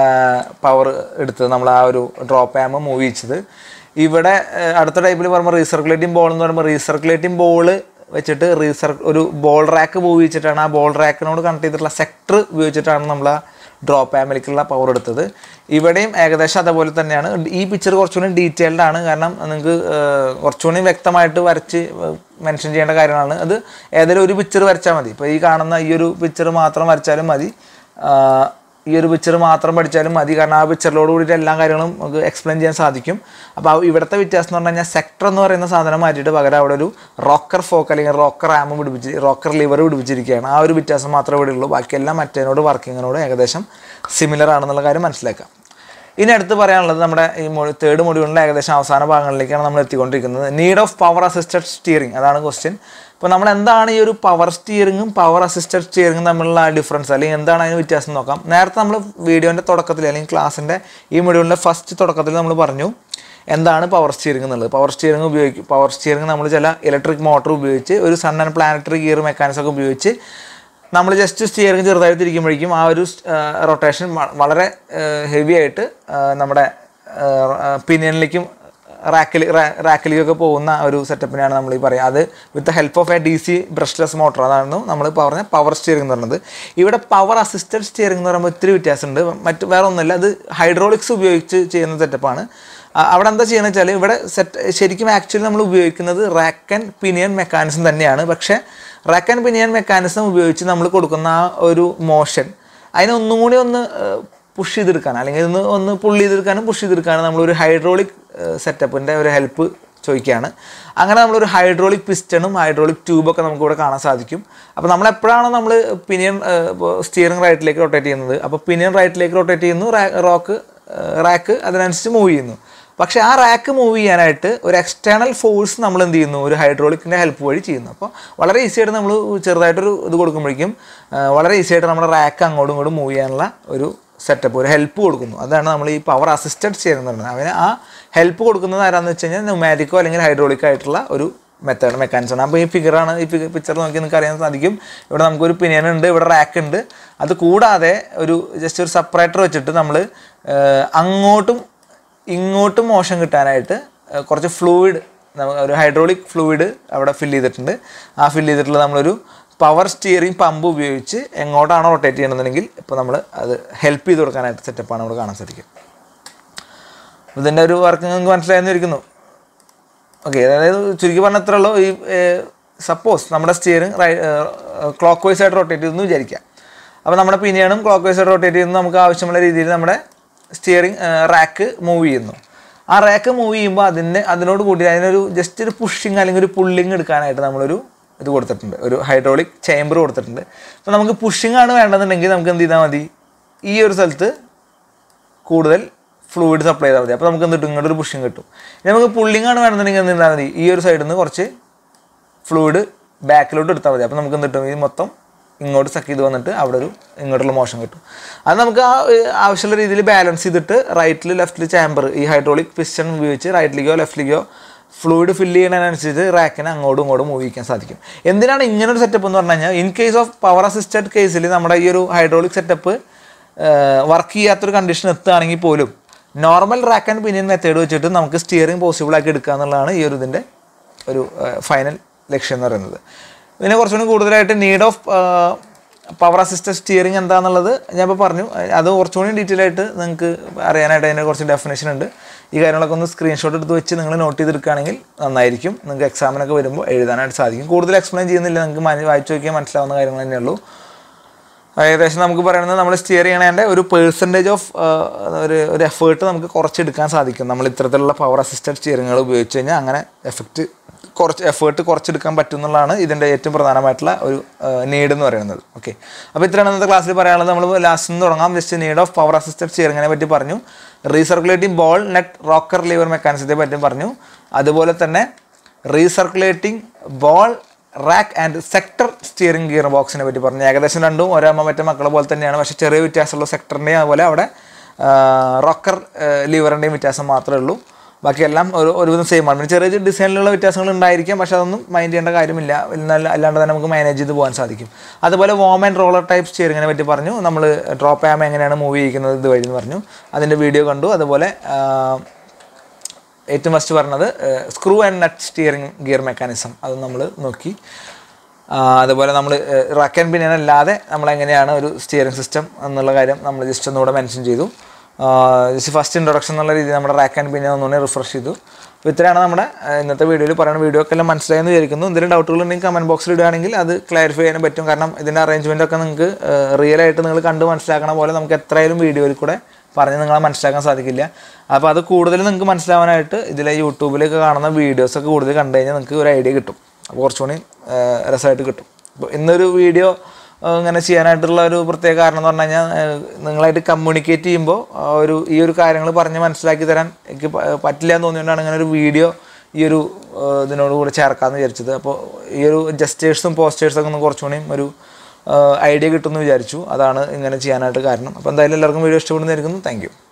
പവർ എടുത്തത് നമ്മൾ ആ ഒരു ഡ്രോപ്പ് ആം മൂവ് ചെയ്യിച്ചത് ഇവിടെ ആ, അടുത്ത ടൈപ്പിൽ പറയുമ്പോൾ റീസർക്കുലേറ്റിംഗ് ബോൾ എന്ന് പറയുമ്പോൾ റീസർക്കുലേറ്റിംഗ് ബോൾ വെച്ചിട്ട് റീസർ ഒരു ബോൾ റാക്ക് ഉപയോഗിച്ചിട്ടാണ് ആ ബോൾ റാക്കിനോട് കണക്ട് ചെയ്തിട്ടുള്ള സെക്ടർ ഉപയോഗിച്ചിട്ടാണ് നമ്മൾ ആ ഡ്രോപ്പ് ആമിലേക്കുള്ള പവർ എടുത്തത് ഇവിടെയും ഏകദേശം അതുപോലെ തന്നെയാണ് ഈ പിക്ചർ കുറച്ചുകൂടി ഡീറ്റെയിൽഡ് ആണ് കാരണം നിങ്ങൾക്ക് കുറച്ചുകൂടി വ്യക്തമായിട്ട് വരച്ച് മെൻഷൻ ചെയ്യേണ്ട കാര്യങ്ങളാണ് അത് ഏതെങ്കിലും ഒരു പിക്ചർ വരച്ചാൽ മതി ഇപ്പോൾ ഈ കാണുന്ന ഈ ഒരു പിക്ചർ മാത്രം വരച്ചാലും മതി ആ, ഈ ഒരു പിക്ചർ മാത്രം പഠിച്ചാലും മതി കാരണം ആ പിക്ചറിലോട് കൂടിയിട്ട് എല്ലാ കാര്യങ്ങളും നമുക്ക് എക്സ്പ്ലെയിൻ ചെയ്യാൻ സാധിക്കും അപ്പോൾ ആ ഇവിടുത്തെ വ്യത്യാസം എന്ന് പറഞ്ഞു കഴിഞ്ഞാൽ സെക്ടർ എന്ന് പറയുന്ന സാധനം മാറ്റിയിട്ട് പകരം അവിടെ ഒരു റോക്കർ ഫോക്ക് അല്ലെങ്കിൽ റോക്കർ ആം പിടിപ്പിച്ച് റോക്കർ ലിവർ പിടിപ്പിച്ചിരിക്കുകയാണ് ആ ഒരു വ്യത്യാസം മാത്രമേ ഇവിടെ ഉള്ളൂ ബാക്കിയെല്ലാം മറ്റേനോട് വർക്കിങ്ങിനോട് ഏകദേശം സിമിലർ ആണെന്നുള്ള കാര്യം മനസ്സിലാക്കാം ഇനി അടുത്ത് പറയാനുള്ളത് നമ്മുടെ ഈ മൊഴി തേർഡ് മൊഡ്യൂളിൻ്റെ ഏകദേശം അവസാന ഭാഗങ്ങളിലേക്കാണ് നമ്മൾ എത്തിക്കൊണ്ടിരിക്കുന്നത് need of power assisted steering അതാണ് ക്വസ്റ്റ്യൻ ഇപ്പോൾ നമ്മൾ എന്താണ് ഈ ഒരു പവർ സ്റ്റിയറിങ്ങും പവർ അസിസ്റ്റഡ് സ്റ്റിയറിങ്ങും തമ്മിലുള്ള ഡിഫറൻസ് അല്ലെങ്കിൽ എന്താണ് അതിന് വ്യത്യാസം നോക്കാം നേരത്തെ നമ്മൾ വീഡിയോൻ്റെ തുടക്കത്തിൽ അല്ലെങ്കിൽ ക്ലാസ്സിൻ്റെ ഈ മൊഡ്യൂളിൻ്റെ ഫസ്റ്റ് തുടക്കത്തിൽ നമ്മൾ പറഞ്ഞു എന്താണ് പവർ സ്റ്റിയറിംഗ് എന്നുള്ളത് പവർ സ്റ്റിയറിംഗ് ഉപയോഗിക്കും പവർ സ്റ്റിയറിംഗ് നമ്മൾ ചില ഇലക്ട്രിക് മോട്ടോർ ഉപയോഗിച്ച് ഒരു sun and planetary gear mechanism ഒക്കെ ഉപയോഗിച്ച് നമ്മൾ ജസ്റ്റ് സ്റ്റിയറിംഗ് ചെറുതായിട്ട് തിരിക്കുമ്പോഴേക്കും ആ ഒരു റൊട്ടേഷൻ വളരെ ഹെവി ആയിട്ട് ആ, നമ്മുടെ പിനിയനിലേക്കും റാക്കിൽ റാക്കിലേക്കൊക്കെ പോകുന്ന ഒരു സെറ്റപ്പിനാണ് നമ്മൾ ഈ പറയുക അത് with the help of a D C brushless motor അതാണ് നമ്മൾ പറഞ്ഞ പവർ സ്റ്റിയറിംഗ് എന്ന് പറയുന്നത് ഇവിടെ പവർ അസിസ്റ്റഡ് സ്റ്റിയറിംഗ് എന്ന് പറയുമ്പോൾ ഇത്തിരി വ്യത്യാസമുണ്ട് മറ്റ് വേറെ ഒന്നുമില്ല അത് ഹൈഡ്രോളിക്സ് ഉപയോഗിച്ച് ചെയ്യുന്ന സെറ്റപ്പാണ് ആ, അവിടെ എന്താ ചെയ്യുന്നത് വെച്ചാൽ ഇവിടെ സെറ്റ് ശരിക്കും ആക്ച്വലി നമ്മൾ ഉപയോഗിക്കുന്നത് റാക്ക് ആൻഡ് പിനിയൻ മെക്കാനിസം തന്നെയാണ് പക്ഷേ റാക്ക് ആൻഡ് പിനിയൻ മെക്കാനിസം ഉപയോഗിച്ച് നമ്മൾ കൊടുക്കുന്ന ആ ഒരു മോഷൻ അതിനെ ഒന്നും കൂടി ഒന്ന് പുഷ് ചെയ്തെടുക്കാൻ അല്ലെങ്കിൽ ഒന്ന് ഒന്ന് പുള്ളി ചെയ്തെടുക്കാനും പുഷ് ചെയ്തെടുക്കാനും നമ്മളൊരു ഹൈഡ്രോളിക് സെറ്റപ്പിൻ്റെ ഒരു ഹെൽപ്പ് ചോദിക്കുകയാണ് അങ്ങനെ നമ്മളൊരു ഹൈഡ്രോളിക് പിസ്റ്റണും ഹൈഡ്രോളിക് ട്യൂബൊക്കെ നമുക്ക് ഇവിടെ കാണാൻ സാധിക്കും അപ്പോൾ നമ്മൾ എപ്പോഴാണോ നമ്മൾ പിനിയൻ സ്റ്റിയറിംഗ് റൈറ്റിലേക്ക് റൊട്ടേറ്റ് ചെയ്യുന്നത് അപ്പോൾ പിനിയൻ റൈറ്റിലേക്ക് റൊട്ടേറ്റ് ചെയ്യുന്നു റോക്ക് റാക്ക് അതിനനുസരിച്ച് മൂവ് ചെയ്യുന്നു പക്ഷേ ആ റാക്ക് മൂവ് ചെയ്യാനായിട്ട് ഒരു എക്സ്റ്റേണൽ ഫോഴ്സ് നമ്മൾ എന്ത് ചെയ്യുന്നു ഒരു ഹൈഡ്രോളിക്കിൻ്റെ ഹെൽപ്പ് വഴി ചെയ്യുന്നു അപ്പോൾ വളരെ ഈസി ആയിട്ട് നമ്മൾ ചെറുതായിട്ടൊരു ഇത് കൊടുക്കുമ്പോഴേക്കും ആ, വളരെ ഈസി ആയിട്ട് നമ്മുടെ റാക്ക് അങ്ങോട്ടും ഇങ്ങോട്ടും മൂവ് ചെയ്യാനുള്ള ഒരു സെറ്റപ്പ് ഒരു ഹെൽപ്പ് കൊടുക്കുന്നു അതാണ് നമ്മൾ ഈ പവർ അസിസ്റ്റഡ് ചെയ്യുന്നത് പറയുന്നത് അവന് ആ ഹെൽപ്പ് കൊടുക്കുന്നത് ആരാന്ന് വെച്ച് കഴിഞ്ഞാൽ ന്യൂമാറ്റിക്കോ അല്ലെങ്കിൽ ഹൈഡ്രോളിക്കോ ആയിട്ടുള്ള ഒരു മെത്തേഡ് മെക്കാനിസമാണ് അപ്പോൾ ഈ ഫിഗറാണ് ഈ പിക്ചർ നോക്കി നിങ്ങൾക്ക് അറിയാൻ സാധിക്കും ഇവിടെ നമുക്കൊരു പിനിയൻ ഉണ്ട് ഇവിടെ റാക്ക് ഉണ്ട് അത് കൂടാതെ ഒരു ജസ്റ്റ് ഒരു സെപ്പറേറ്റർ വെച്ചിട്ട് നമ്മൾ അങ്ങോട്ടും ഇങ്ങോട്ടും മോഷൻ കിട്ടാനായിട്ട് ഏഹ്, കുറച്ച് ഫ്ലൂയിഡ് ഒരു ഹൈഡ്രോളിക് ഫ്ലൂയിഡ് അവിടെ ഫില്ല് ചെയ്തിട്ടുണ്ട് ആ ഫില്ല് ചെയ്തിട്ടുള്ള നമ്മളൊരു പവർ സ്റ്റിയറിംഗ് പമ്പ് ഉപയോഗിച്ച് എങ്ങോട്ടാണോ റൊട്ടേറ്റ് ചെയ്യണമെന്നുണ്ടെങ്കിൽ ഇപ്പോൾ നമ്മൾ അത് ഹെൽപ്പ് ചെയ്ത് കൊടുക്കാനായിട്ട് സെറ്റപ്പാണ് നമ്മൾ കാണാൻ സാധിക്കും ഇതിൻ്റെ ഒരു വർക്ക് നിങ്ങൾക്ക് മനസ്സിലായെന്ന് ഇരിക്കുന്നു ഓക്കെ അതായത് ചുരുക്കി പറഞ്ഞ അത്രേ ഉള്ളൂ ഈ സപ്പോസ് നമ്മുടെ സ്റ്റിയറിംഗ് റൈ ക്ലോക്ക് വൈസ് ആയിട്ട് റൊട്ടേറ്റ് ചെയ്തെന്ന് വിചാരിക്കാം അപ്പോൾ നമ്മുടെ പിനിയണും ക്ലോക്ക് വൈസ് ആയിട്ട് റൊട്ടേറ്റ് ചെയ്യുന്നു നമുക്ക് ആവശ്യമുള്ള രീതിയിൽ നമ്മുടെ സ്റ്റിയറിംഗ് റാക്ക് മൂവ് ചെയ്യുന്നു ആ റാക്ക് മൂവ് ചെയ്യുമ്പോൾ അതിന് അതിനോട് കൂടി അതിനൊരു ജസ്റ്റ് ഒരു പുഷിങ് അല്ലെങ്കിൽ ഒരു പുള്ളിങ് എടുക്കാനായിട്ട് നമ്മളൊരു ഇത് കൊടുത്തിട്ടുണ്ട് ഒരു ഹൈഡ്രോളിക് ചേമ്പർ കൊടുത്തിട്ടുണ്ട് അപ്പോൾ നമുക്ക് പുഷിങ് ആണ് വേണ്ടതെന്നുണ്ടെങ്കിൽ നമുക്ക് എന്ത് ചെയ്താൽ മതി ഈ ഒരു സ്ഥലത്ത് കൂടുതൽ ഫ്ലൂയിഡ് സപ്ലൈ ചെയ്താൽ മതി അപ്പോൾ നമുക്ക് എന്ത് കിട്ടും ഇങ്ങോട്ട് ഒരു പുഷിങ് കിട്ടും ഇനി നമുക്ക് പുള്ളിങ് ആണ് വേണമെന്നുണ്ടെങ്കിൽ എന്ത് ചെയ്താൽ മതി ഈ ഒരു സൈഡിൽ നിന്ന് കുറച്ച് ഫ്ലൂയിഡ് ബാക്കിലോട്ട് എടുത്താൽ മതി അപ്പോൾ നമുക്ക് എന്ത് കിട്ടും ഈ മൊത്തം ഇങ്ങോട്ട് സക്ക് ചെയ്ത് വന്നിട്ട് അവിടെ ഒരു ഇങ്ങോട്ടുള്ള മോഷൻ കിട്ടും അത് നമുക്ക് ആ ഏഹ്, ആവശ്യമുള്ള രീതിയിൽ ബാലൻസ് ചെയ്തിട്ട് റൈറ്റിൽ ലെഫ്റ്റിൽ ചാമ്പർ ഈ ഹൈഡ്രോളിക് പിസ്റ്റൺ ഉപയോഗിച്ച് റൈറ്റിലേക്കോ ലെഫ്റ്റിലേക്കോ ഫ്ലൂയിഡ് ഫില്ല് ചെയ്യുന്നതിനനുസരിച്ച് റാക്കിനെ അങ്ങോട്ടും ഇങ്ങോട്ടും മൂവ് ചെയ്യാൻ സാധിക്കും എന്തിനാണ് ഇങ്ങനെ ഒരു സെറ്റപ്പ് എന്ന് പറഞ്ഞു കഴിഞ്ഞാൽ in case of power assisted കേസിൽ നമ്മുടെ ഈ ഒരു ഹൈഡ്രോളിക് സെറ്റപ്പ് വർക്ക് ചെയ്യാത്തൊരു കണ്ടീഷൻ എത്തുകയാണെങ്കിൽ പോലും normal rack and pinion method വെച്ചിട്ട് നമുക്ക് സ്റ്റിയറിംഗ് പോസിബിൾ ആക്കി എടുക്കുക എന്നുള്ളതാണ് ഈ ഒരു ഇതിൻ്റെ ഒരു ഫൈനൽ ലക്ഷ്യം എന്ന് പറയുന്നത് ഇതിനെ കുറച്ചുകൂടി കൂടുതലായിട്ട് need of power assisted steering എന്താണെന്നുള്ളത് ഞാൻ ഇപ്പോൾ പറഞ്ഞു അത് കുറച്ചുകൂടി ഡീറ്റെയിൽ ആയിട്ട് നിങ്ങൾക്ക് അറിയാനായിട്ട് അതിൻ്റെ കുറച്ച് ഡെഫിനേഷൻ ഉണ്ട് ഈ കാര്യങ്ങളൊക്കെ ഒന്ന് സ്ക്രീൻഷോട്ട് എടുത്ത് വെച്ച് നിങ്ങൾ നോട്ട് ചെയ്തെടുക്കുകയാണെങ്കിൽ നന്നായിരിക്കും നിങ്ങൾക്ക് എക്സാമിനൊക്കെ വരുമ്പോൾ എഴുതാനായിട്ട് സാധിക്കും കൂടുതൽ എക്സ്പ്ലെയിൻ ചെയ്യുന്നില്ല നിങ്ങൾക്ക് മന- വായിച്ചു നോക്കിയാൽ മനസ്സിലാവുന്ന കാര്യങ്ങൾ തന്നെയുള്ളൂ ഏകദേശം നമുക്ക് പറയുന്നത് നമ്മൾ സ്റ്റിയർ ചെയ്യണതിൻ്റെ ഒരു പേഴ്സൻറ്റേജ് ഓഫ് ഒരു ഒരു എഫേർട്ട് നമുക്ക് കുറച്ചെടുക്കാൻ സാധിക്കും നമ്മൾ ഇത്തരത്തിലുള്ള പവർ അസിസ്റ്റഡ് സ്റ്റിയറിങ്ങുകൾ ഉപയോഗിച്ച് കഴിഞ്ഞാൽ അങ്ങനെ എഫക്റ്റ് കുറച്ച് എഫേർട്ട് കുറച്ചെടുക്കാൻ പറ്റും എന്നുള്ളതാണ് ഇതിൻ്റെ ഏറ്റവും പ്രധാനമായിട്ടുള്ള ഒരു നീഡ് എന്ന് പറയുന്നത് ഓക്കെ അപ്പോൾ ഇത്രയാണ് ഇന്നത്തെ ക്ലാസ്സിൽ പറയാനുള്ളത് നമ്മൾ ലാസ്റ്റ് നിന്ന് തുടങ്ങാം just need of power assisted സ്റ്റിയറിങ്ങിനെ പറ്റി പറഞ്ഞു recirculating ball nut rocker lever മെക്കാനിസത്തെ പറ്റി പറഞ്ഞു അതുപോലെ തന്നെ recirculating ball rack and sector steering gear ബോക്സിനെ പറ്റി പറഞ്ഞു ഏകദേശം രണ്ടും ഒരമ്മ മറ്റേ മക്കളെ പോലെ തന്നെയാണ് പക്ഷേ ചെറിയ വ്യത്യാസമുള്ള സെക്ടറിൻ്റെയും അതുപോലെ അവിടെ റോക്കർ ലിവറിൻ്റെയും വ്യത്യാസം മാത്രമേ ഉള്ളൂ ബാക്കിയെല്ലാം ഒരു ഒരുവിധം സെയിം ആണ് പിന്നെ ചെറിയ ചെറിയ ഡിസൈനിലുള്ള വ്യത്യാസങ്ങൾ ഉണ്ടായിരിക്കാം പക്ഷേ അതൊന്നും മൈൻഡ് ചെയ്യേണ്ട കാര്യമില്ല എന്നാൽ അല്ലാണ്ട് തന്നെ നമുക്ക് മാനേജ് ചെയ്ത് പോകാൻ സാധിക്കും അതുപോലെ വോം ആൻഡ് റോളർ ടൈപ്പ് സ്റ്റിയറിങ്ങിനെ പറ്റി പറഞ്ഞു നമ്മൾ ഡ്രോപ്പ് ആം എങ്ങനെയാണ് മൂവ് ചെയ്യിക്കുന്നത് ഇതുവഴി എന്ന് പറഞ്ഞു അതിൻ്റെ വീഡിയോ കണ്ടു അതുപോലെ ആ, ഏറ്റവും ഫസ്റ്റ് പറഞ്ഞത് screw and nut steering gear mechanism അത് നമ്മൾ നോക്കി ആ, അതുപോലെ നമ്മൾ റാക്ക് ആൻഡ് പിനിയൻ അല്ലാതെ നമ്മൾ എങ്ങനെയാണ് ഒരു സ്റ്റിയറിംഗ് സിസ്റ്റം എന്നുള്ള കാര്യം നമ്മൾ ജസ്റ്റ് ഒന്നുകൂടെ മെൻഷൻ ചെയ്തു ജസ്റ്റ് ഫസ്റ്റ് ഇൻട്രൊഡക്ഷൻ എന്നുള്ള രീതിയിൽ നമ്മുടെ റാക്ക് ആൻഡ് പിനിയൻ ഒന്നുകൂടെ റിഫ്രഷ് ചെയ്തു അപ്പോൾ ഇത്രയാണ് നമ്മുടെ ആ, ഇന്നത്തെ വീഡിയോയിൽ പറയുന്ന വീഡിയോ ഒക്കെ എല്ലാം മനസ്സിലായെന്ന് വിചാരിക്കുന്നു എന്തെങ്കിലും ഡൗട്ടുകൾ ഉണ്ടെങ്കിൽ കമൻറ്റ് ബോക്സിൽ ഇടുകയാണെങ്കിൽ അത് ക്ലാരിഫൈ ചെയ്യാൻ പറ്റും കാരണം ഇതിൻ്റെ അറേഞ്ച്മെൻ്റ് ഒക്കെ നിങ്ങൾക്ക് റിയൽ ആയിട്ട് നിങ്ങൾ കണ്ട് മനസ്സിലാക്കണ പോലെ നമുക്ക് എത്രയായാലും വീഡിയോയിൽ കൂടെ പറഞ്ഞ് നിങ്ങളെ മനസ്സിലാക്കാൻ സാധിക്കില്ല അപ്പോൾ അത് കൂടുതൽ നിങ്ങൾക്ക് മനസ്സിലാവാനായിട്ട് ഇതിലെ യൂട്യൂബിലൊക്കെ കാണുന്ന വീഡിയോസൊക്കെ കൂടുതൽ കണ്ടു കഴിഞ്ഞാൽ നിങ്ങൾക്ക് ഒരു ഐഡിയ കിട്ടും അപ്പോൾ കുറച്ചുകൂടി രസമായിട്ട് കിട്ടും അപ്പോൾ ഇന്നൊരു വീഡിയോ ഇങ്ങനെ ചെയ്യാനായിട്ടുള്ള ഒരു പ്രത്യേക കാരണം എന്ന് പറഞ്ഞു കഴിഞ്ഞാൽ ഏഹ്, നിങ്ങളായിട്ട് കമ്മ്യൂണിക്കേറ്റ് ചെയ്യുമ്പോൾ ആ ഒരു ഈ ഒരു കാര്യങ്ങൾ പറഞ്ഞ് മനസ്സിലാക്കി തരാൻ എനിക്ക് പ- പറ്റില്ല എന്ന് തോന്നിയുകൊണ്ടാണ് ഇങ്ങനെ ഒരു വീഡിയോ ഈ ഒരു ഏഹ്, ഇതിനോട് കൂടെ ചേർക്കാമെന്ന് വിചാരിച്ചത് അപ്പോൾ ഈ ഒരു ജസ്റ്റേഴ്സും പോസ്റ്റേഴ്സൊക്കെ ഒന്ന് കുറച്ചുകൂടിയും ഒരു ഐഡിയ കിട്ടുമെന്ന് വിചാരിച്ചു അതാണ് ഇങ്ങനെ ചെയ്യാനായിട്ട് കാരണം അപ്പോൾ എന്തായാലും എല്ലാവർക്കും വീഡിയോ ഇഷ്ടപ്പെടുന്നതായിരിക്കുന്നു താങ്ക് യു